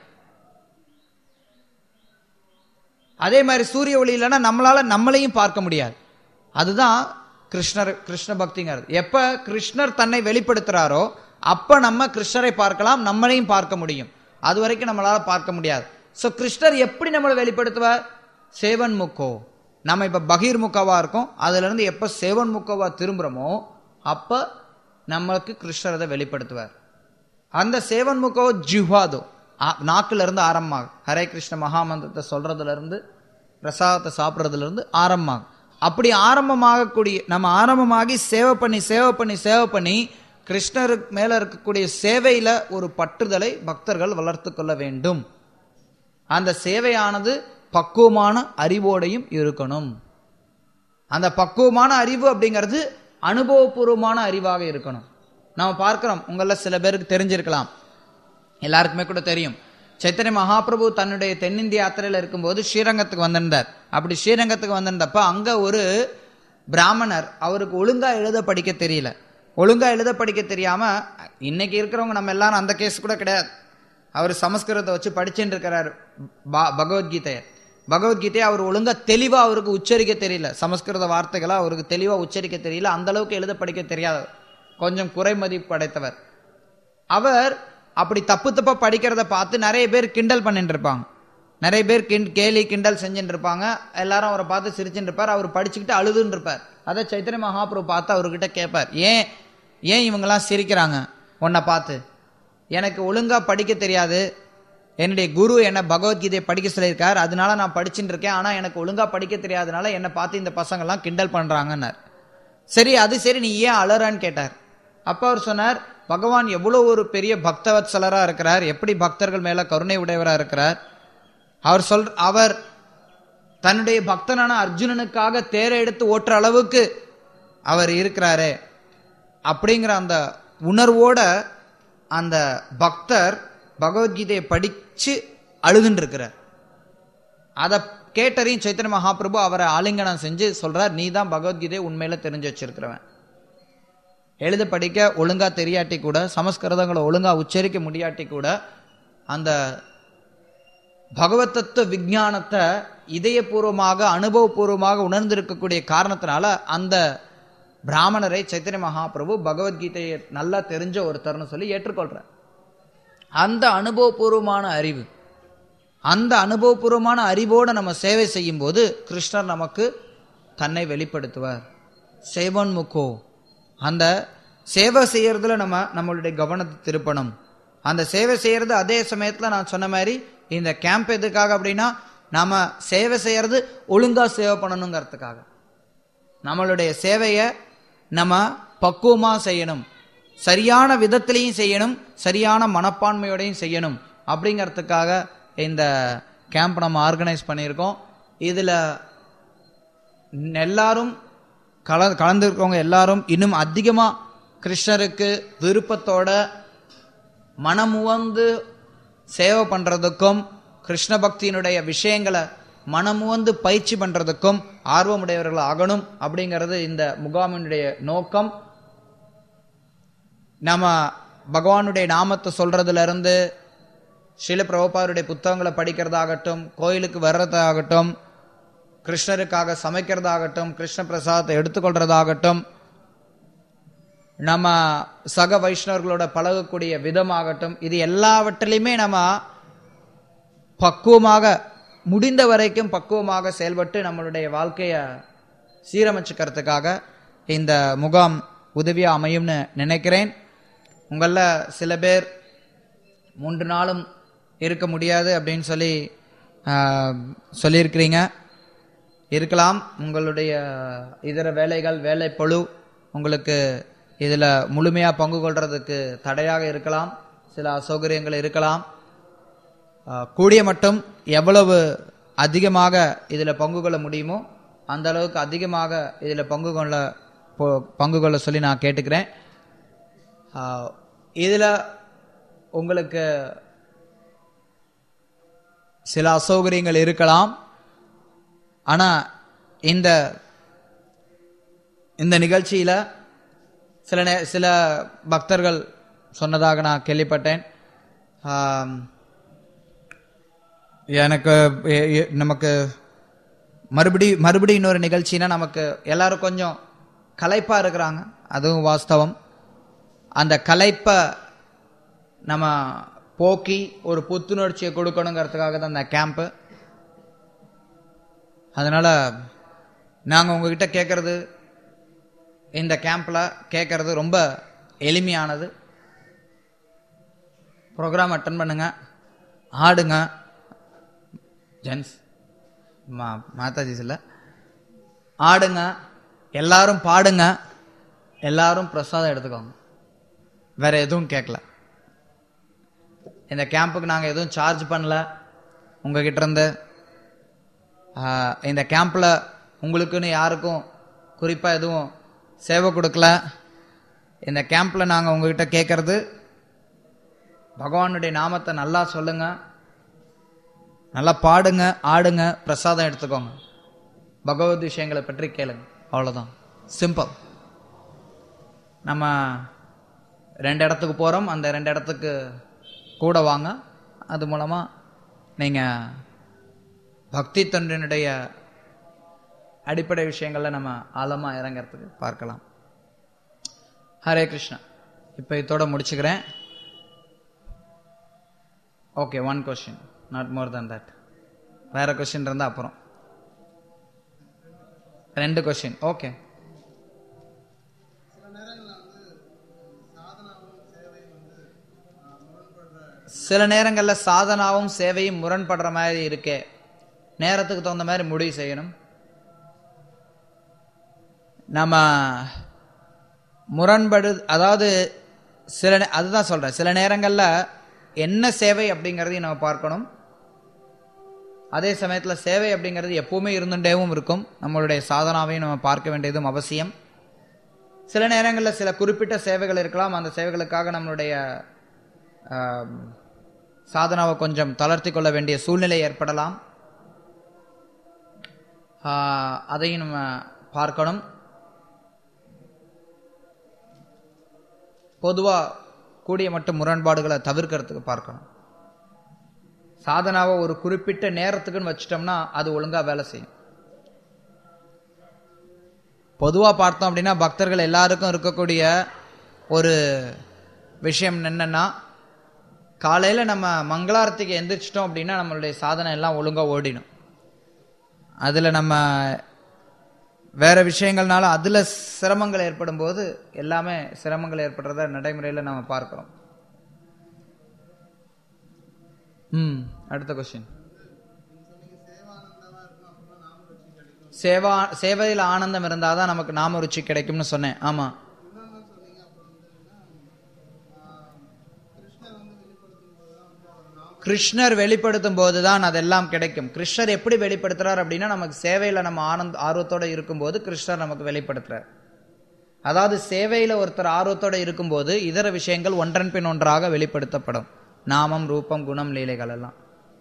அதே மாதிரி சூரிய ஒளி இல்லைன்னா நம்மளால நம்மளையும் பார்க்க முடியாது அதுதான் கிருஷ்ணர் கிருஷ்ண பக்திங்கிறது எப்ப கிருஷ்ணர் தன்னை வெளிப்படுத்துறாரோ அப்ப நம்ம கிருஷ்ணரை பார்க்கலாம் நம்மளையும் பார்க்க முடியும் அது வரைக்கும் நம்மளால பார்க்க முடியாது சோ கிருஷ்ணர் எப்படி நம்மளை வெளிப்படுத்துவார் சேவன் முக்கோ நம்ம இப்ப பகீர் முக்கவா இருக்கோம் அதுல இருந்து எப்ப சேவன் முக்கவா திரும்புறோமோ அப்ப நம்மளுக்கு கிருஷ்ணர் அதை வெளிப்படுத்துவார் அந்த சேவன் முகோ ஜிஹ்வாதோ ஆ- நாக்குல இருந்து ஆரம்பமாகும் ஹரே கிருஷ்ண மகாமந்திரத்தை சொல்றதுல இருந்து பிரசாதத்தை சாப்பிட்றதுல இருந்து ஆரம்பமாகும் அப்படி ஆரம்பமாகக்கூடிய நம்ம ஆரம்பமாகி சேவை பண்ணி சேவை பண்ணி சேவை பண்ணி கிருஷ்ணருக்கு மேல இருக்கக்கூடிய சேவையில ஒரு பற்றுதலை பக்தர்கள் வளர்த்து கொள்ள வேண்டும் அந்த சேவையானது பக்குவமான அறிவோடையும் இருக்கணும் அந்த பக்குவமான அறிவு அப்படிங்கிறது அனுபவபூர்வமான அறிவாக இருக்கணும் நம்ம பார்க்கிறோம் உங்கள சில பேருக்கு தெரிஞ்சிருக்கலாம் எல்லாருக்குமே கூட தெரியும் சைத்தன்ய மகாபிரபு தன்னுடைய தென்னிந்திய யாத்திரையில இருக்கும்போது ஸ்ரீரங்கத்துக்கு வந்திருந்தார் அப்படி ஸ்ரீரங்கத்துக்கு வந்திருந்தப்ப அங்க ஒரு பிராமணர் அவருக்கு ஒழுங்கா எழுத படிக்க தெரியல ஒழுங்கா எழுத படிக்க தெரியாம இன்னைக்கு இருக்கிறவங்க நம்ம எல்லாரும் அந்த கேஸ் கூட கிடையாது அவர் சமஸ்கிருதத்தை வச்சு படிச்சுட்டு இருக்கிறார் பா- பகவத்கீதையை பகவத்கீதையை அவர் ஒழுங்கா தெளிவா அவருக்கு உச்சரிக்க தெரியல சமஸ்கிருத வார்த்தைகளை அவருக்கு தெளிவா உச்சரிக்க தெரியல அந்த அளவுக்கு எழுத படிக்க தெரியாத கொஞ்சம் குறைமதிப்பு படைத்தவர் அவர் அப்படி தப்பு தப்பா படிக்கிறத பார்த்து நிறைய பேர் கிண்டல் பண்ணிட்டு இருப்பாங்க நிறைய பேர் கிண் கேலி கிண்டல் செஞ்சுட்டு இருப்பாங்க எல்லாரும் அவரை பார்த்து சிரிச்சுட்டு இருப்பார் அவர் படிச்சுக்கிட்டு அழுதுன்னு இருப்பார் அதை சைத்தன்ய மகாபிரபு பார்த்து அவர்கிட்ட கேட்பார் ஏன் ஏன் இவங்கெல்லாம் சிரிக்கிறாங்க உன்னை பார்த்து எனக்கு ஒழுங்கா படிக்க தெரியாது என்னுடைய குரு என்ன பகவத்கீதையை படிக்க சொல்லியிருக்கார் அதனால நான் படிச்சுட்டு இருக்கேன் ஆனா எனக்கு ஒழுங்கா படிக்க தெரியாதனால என்னை பார்த்து இந்த பசங்கெல்லாம் கிண்டல் பண்றாங்கன்னார் சரி அது சரி நீ ஏன் அலறான்னு கேட்டார் அப்ப அவர் சொன்னார் பகவான் எவ்வளவு ஒரு பெரிய பக்தவத்சலரா இருக்கிறார் எப்படி பக்தர்கள் மேல கருணை உடையவரா இருக்கிறார் அவர் சொல் அவர் தன்னுடைய பக்தனான அர்ஜுனனுக்காக தேரை எடுத்து ஓட்டுற அளவுக்கு அவர் இருக்கிறாரே அப்படிங்கிற அந்த உணர்வோட அந்த பக்தர் பகவத்கீதையை படிச்சு அழுதுன்னு இருக்கிறார் அதை கேட்டறியும் சைத்தன்ய மகாபிரபு அவரை ஆலிங்கனம் செஞ்சு சொல்றார் நீ தான் பகவத்கீதையை உண்மையில தெரிஞ்சு வச்சிருக்கிறவன் எழுத படிக்க ஒழுங்கா தெரியாட்டி கூட சமஸ்கிருதங்களை ஒழுங்கா உச்சரிக்க முடியாட்டி கூட அந்த பகவத் தத்துவ விஞ்ஞானத்தை இதயபூர்வமாக அனுபவபூர்வமாக உணர்ந்திருக்கக்கூடிய காரணத்தினால அந்த பிராமணரை சைத்தன்ய மகாபிரபு பகவத்கீதையை நல்லா தெரிஞ்ச ஒருத்தர்னு சொல்லி ஏற்றுக்கொள்றார் அந்த அனுபவபூர்வமான அறிவு அந்த அனுபவபூர்வமான அறிவோடு நம்ம சேவை செய்யும் போது கிருஷ்ணர் நமக்கு தன்னை வெளிப்படுத்துவார் சேவன்முகோ அந்த சேவை செய்யறதுல நம்ம நம்மளுடைய கவனத்தை திருப்பணும் அந்த சேவை செய்யறது அதே சமயத்துல நான் சொன்ன மாதிரி இந்த கேம்ப் எதுக்காக அப்படின்னா நாம சேவை செய்யறது ஒழுங்கா சேவை பண்ணணுங்கிறதுக்காக நம்மளுடைய சேவையை நம்ம பக்குவமா செய்யணும் சரியான விதத்திலையும் செய்யணும் சரியான மனப்பான்மையோடையும் செய்யணும் அப்படிங்கிறதுக்காக இந்த கேம்ப் நம்ம ஆர்கனைஸ் பண்ணியிருக்கோம் இதுல எல்லாரும் கல கலந்துருக்கவங்க எல்லாரும் இன்னும் அதிகமா கிருஷ்ணருக்கு விருப்பத்தோட மனமுவந்து சேவை பண்றதுக்கும் கிருஷ்ண பக்தியினுடைய விஷயங்களை மனமுவந்து பயிற்சி பண்றதுக்கும் ஆர்வமுடையவர்கள் ஆகணும் அப்படிங்கிறது இந்த முகாமினுடைய நோக்கம் நம்ம பகவானுடைய நாமத்தை சொல்றதுல இருந்து ஸ்ரீல பிரபுபாருடைய புத்தகங்களை படிக்கிறதாகட்டும் கோயிலுக்கு வர்றதாகட்டும் கிருஷ்ணருக்காக சமைக்கிறதாகட்டும் கிருஷ்ண பிரசாதத்தை எடுத்துக்கொள்றதாகட்டும் நம்ம சக வைஷ்ணவர்களோட பழகக்கூடிய விதமாகட்டும் இது எல்லாவற்றிலையுமே நம்ம பக்குவமாக முடிந்த வரைக்கும் பக்குவமாக செயல்பட்டு நம்மளுடைய வாழ்க்கையை சீரமைச்சுக்கிறதுக்காக இந்த முகாம் உதவியா அமையும்னு நினைக்கிறேன் உங்களில் சில பேர் மூன்று நாளும் இருக்க முடியாது அப்படின்னு சொல்லி ஆஹ், சொல்லியிருக்கிறீங்க இருக்கலாம் உங்களுடைய இதர வேலைகள் வேலை பளு உங்களுக்கு இதில் முழுமையாக பங்கு கொள்றதுக்கு தடையாக இருக்கலாம் சில அசௌகரியங்கள் இருக்கலாம் ஆஹ், கூடிய மட்டும் எவ்வளவு அதிகமாக இதில் பங்கு கொள்ள முடியுமோ அந்த அளவுக்கு அதிகமாக இதில் பங்கு கொள்ள போ- பங்கு கொள்ள சொல்லி நான் கேட்டுக்கிறேன் ஆஹ், இதுல உங்களுக்கு சில அசௌகரியங்கள் இருக்கலாம் ஆனா இந்த இந்த நிகழ்ச்சியில சில நே சில பக்தர்கள் சொன்னதாக நான் கேள்விப்பட்டேன் ஆம், எனக்கு எ- எ- நமக்கு மறுபடி மறுபடி இன்னொரு நிகழ்ச்சினா நமக்கு எல்லாரும் கொஞ்சம் களைப்பா இருக்கிறாங்க அதுவும் வாஸ்தவம் அந்த களைப்பை நம்ம போக்கி ஒரு புத்துணர்ச்சியை கொடுக்கணுங்கிறதுக்காக தான் அந்த கேம்ப்பு அதனால நாங்கள் உங்ககிட்ட கேட்கறது இந்த கேம்ப்ல கேட்கறது ரொம்ப எளிமையானது ப்ரோக்ராம் அட்டன் பண்ணுங்க ஆடுங்க ஜென்ஸ் மா மாதாஜிஸ் இல்லை ஆடுங்க எல்லாரும் பாடுங்க எல்லாரும் பிரசாதம் எடுத்துக்கோங்க வேற எதுவும் கேட்கல இந்த கேம்புக்கு நாங்கள் எதுவும் சார்ஜ் பண்ணல உங்ககிட்ட இருந்து ஆஹ், இந்த கேம்பில் உங்களுக்குன்னு யாருக்கும் குறிப்பாக எதுவும் சேவை கொடுக்கல இந்த கேம்பில் நாங்கள் உங்ககிட்ட கேட்கறது பகவானுடைய நாமத்தை நல்லா சொல்லுங்க நல்லா பாடுங்க ஆடுங்க பிரசாதம் எடுத்துக்கோங்க பகவத் விஷயங்களை பற்றி கேளுங்க அவ்வளோதான் சிம்பிள் நம்ம ரெண்டு இடத்துக்கு போகிறோம் அந்த ரெண்டு இடத்துக்கு கூட வாங்க அது மூலமாக நீங்கள் பக்தி தொண்டினுடைய அடிப்படை விஷயங்களில் நம்ம ஆழமாக இறங்கறதுக்கு பார்க்கலாம் ஹரே கிருஷ்ணா இப்போ இதோட முடிச்சுக்கிறேன் okay one question not more than that வேற கொஷின் இருந்தால் அப்புறம் ரெண்டு கொஷின் ஓகே சில நேரங்களில் சாதனாவும் சேவையும் முரண்படுற மாதிரி இருக்கே நேரத்துக்கு தகுந்த மாதிரி முடிவு செய்யணும் நம்ம முரண்படு அதாவது சில நே- அதுதான் சொல்றேன் சில நேரங்களில் என்ன சேவை அப்படிங்கிறதையும் நம்ம பார்க்கணும் அதே சமயத்தில் சேவை அப்படிங்கிறது எப்பவுமே இருந்துட்டேவும் இருக்கும் நம்மளுடைய சாதனாவையும் நம்ம பார்க்க வேண்டியதும் அவசியம் சில நேரங்களில் சில குறிப்பிட்ட சேவைகள் இருக்கலாம் அந்த சேவைகளுக்காக நம்மளுடைய ஆம், சாதனாவை கொஞ்சம் தளர்த்தி கொள்ள வேண்டிய சூழ்நிலை ஏற்படலாம் ஆ, அதையும் நம்ம பார்க்கணும் பொதுவாக கூடிய மட்டும் முரண்பாடுகளை தவிர்க்கிறதுக்கு பார்க்கணும் சாதனாவை ஒரு குறிப்பிட்ட நேரத்துக்குன்னு வச்சிட்டோம்னா அது ஒழுங்கா வேலை செய்யும் பொதுவா பார்த்தோம் அப்படின்னா பக்தர்கள் எல்லாருக்கும் இருக்கக்கூடிய ஒரு விஷயம் என்னன்னா காலையில நம்ம மங்களாரத்துக்கு எந்திரிச்சிட்டோம் அப்படின்னா நம்மளுடைய சாதனை எல்லாம் ஒழுங்கா ஓடிடும் அதுல நம்ம வேற விஷயங்கள்னால அதுல சிரமங்கள் ஏற்படும் போது எல்லாமே சிரமங்கள் ஏற்படுறத நடைமுறையில நம்ம பார்க்கிறோம் ம் அடுத்த கொஸ்டின் சேவா சேவையில் ஆனந்தம் இருந்தாதான் நமக்கு நாம ருச்சி கிடைக்கும்னு சொன்னேன் ஆமா கிருஷ்ணர் வெளிப்படுத்தும் போதுதான் அதெல்லாம் கிடைக்கும் கிருஷ்ணர் எப்படி வெளிப்படுத்துறார் அப்படின்னா நமக்கு சேவையில நம்ம ஆனந்த ஆர்வத்தோட இருக்கும்போது கிருஷ்ணர் நமக்கு வெளிப்படுத்துறார் அதாவது சேவையில ஒருத்தர் ஆர்வத்தோட இருக்கும்போது இதர விஷயங்கள் ஒன்றன் பின் ஒன்றாக வெளிப்படுத்தப்படும் நாமம் ரூபம் குணம் லீலைகள் எல்லாம்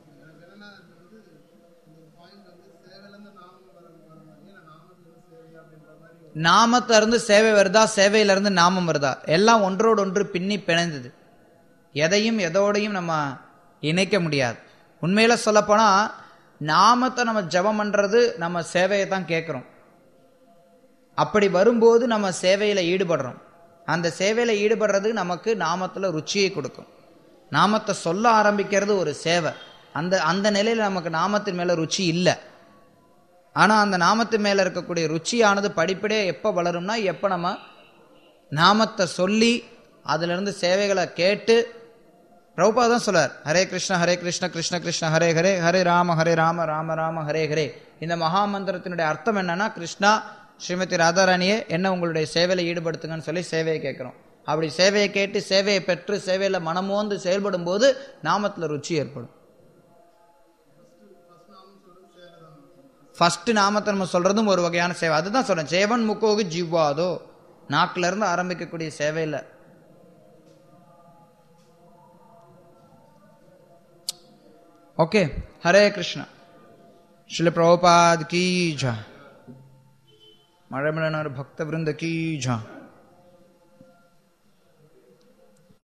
நாமத்துல இருந்து சேவை வருதா சேவையில இருந்து நாமம் வருதா எல்லாம் ஒன்றோடு ஒன்று பின்னி பிணைந்தது எதையும் எதோடையும் நம்ம இணைக்க முடியாது உண்மையில சொல்லப்போனா நாமத்தை நம்ம ஜெபம் பண்றது நம்ம சேவையை தான் கேட்கிறோம் அப்படி வரும்போது நம்ம சேவையில ஈடுபடுறோம் அந்த சேவையில ஈடுபடுறது நமக்கு நாமத்துல ருச்சியை கொடுக்கும் நாமத்தை சொல்ல ஆரம்பிக்கிறது ஒரு சேவை அந்த அந்த நிலையில நமக்கு நாமத்தின் மேல ருச்சி இல்லை ஆனா அந்த நாமத்து மேல இருக்கக்கூடிய ருச்சியானது படிப்படியா எப்ப வளரும்னா எப்ப நம்ம நாமத்தை சொல்லி அதுல இருந்து சேவைகளை கேட்டு பிரபுபா தான் சொல்றார் ஹரே கிருஷ்ண ஹரே கிருஷ்ண கிருஷ்ண கிருஷ்ண ஹரே ஹரே ஹரே ராம ஹரே ராம ராம ராம ஹரே ஹரே இந்த மகா மந்திரத்தினுடைய அர்த்தம் என்னன்னா கிருஷ்ணா ஸ்ரீமதி ராதாராணியே என்ன உங்களுடைய சேவையில ஈடுபடுத்துங்கன்னு சொல்லி சேவையை கேட்கிறோம் அப்படி சேவையை கேட்டு சேவையை பெற்று சேவையில மனமோந்து செயல்படும் போது நாமத்துல ருச்சி ஏற்படும் ஃபர்ஸ்ட் நாமத்தை நம்ம சொல்றதும் ஒரு வகையான சேவை அதுதான் சொல்றேன் ஜேவன் முக்கோகு ஜீவாதோ நாக்குல இருந்து ஆரம்பிக்கக்கூடிய சேவையில் ஓகே ஹரே கிருஷ்ணா ஸ்ரீல பிரபுபாத் கீ ஜா மழை பக்த விருந்த கீ ஜா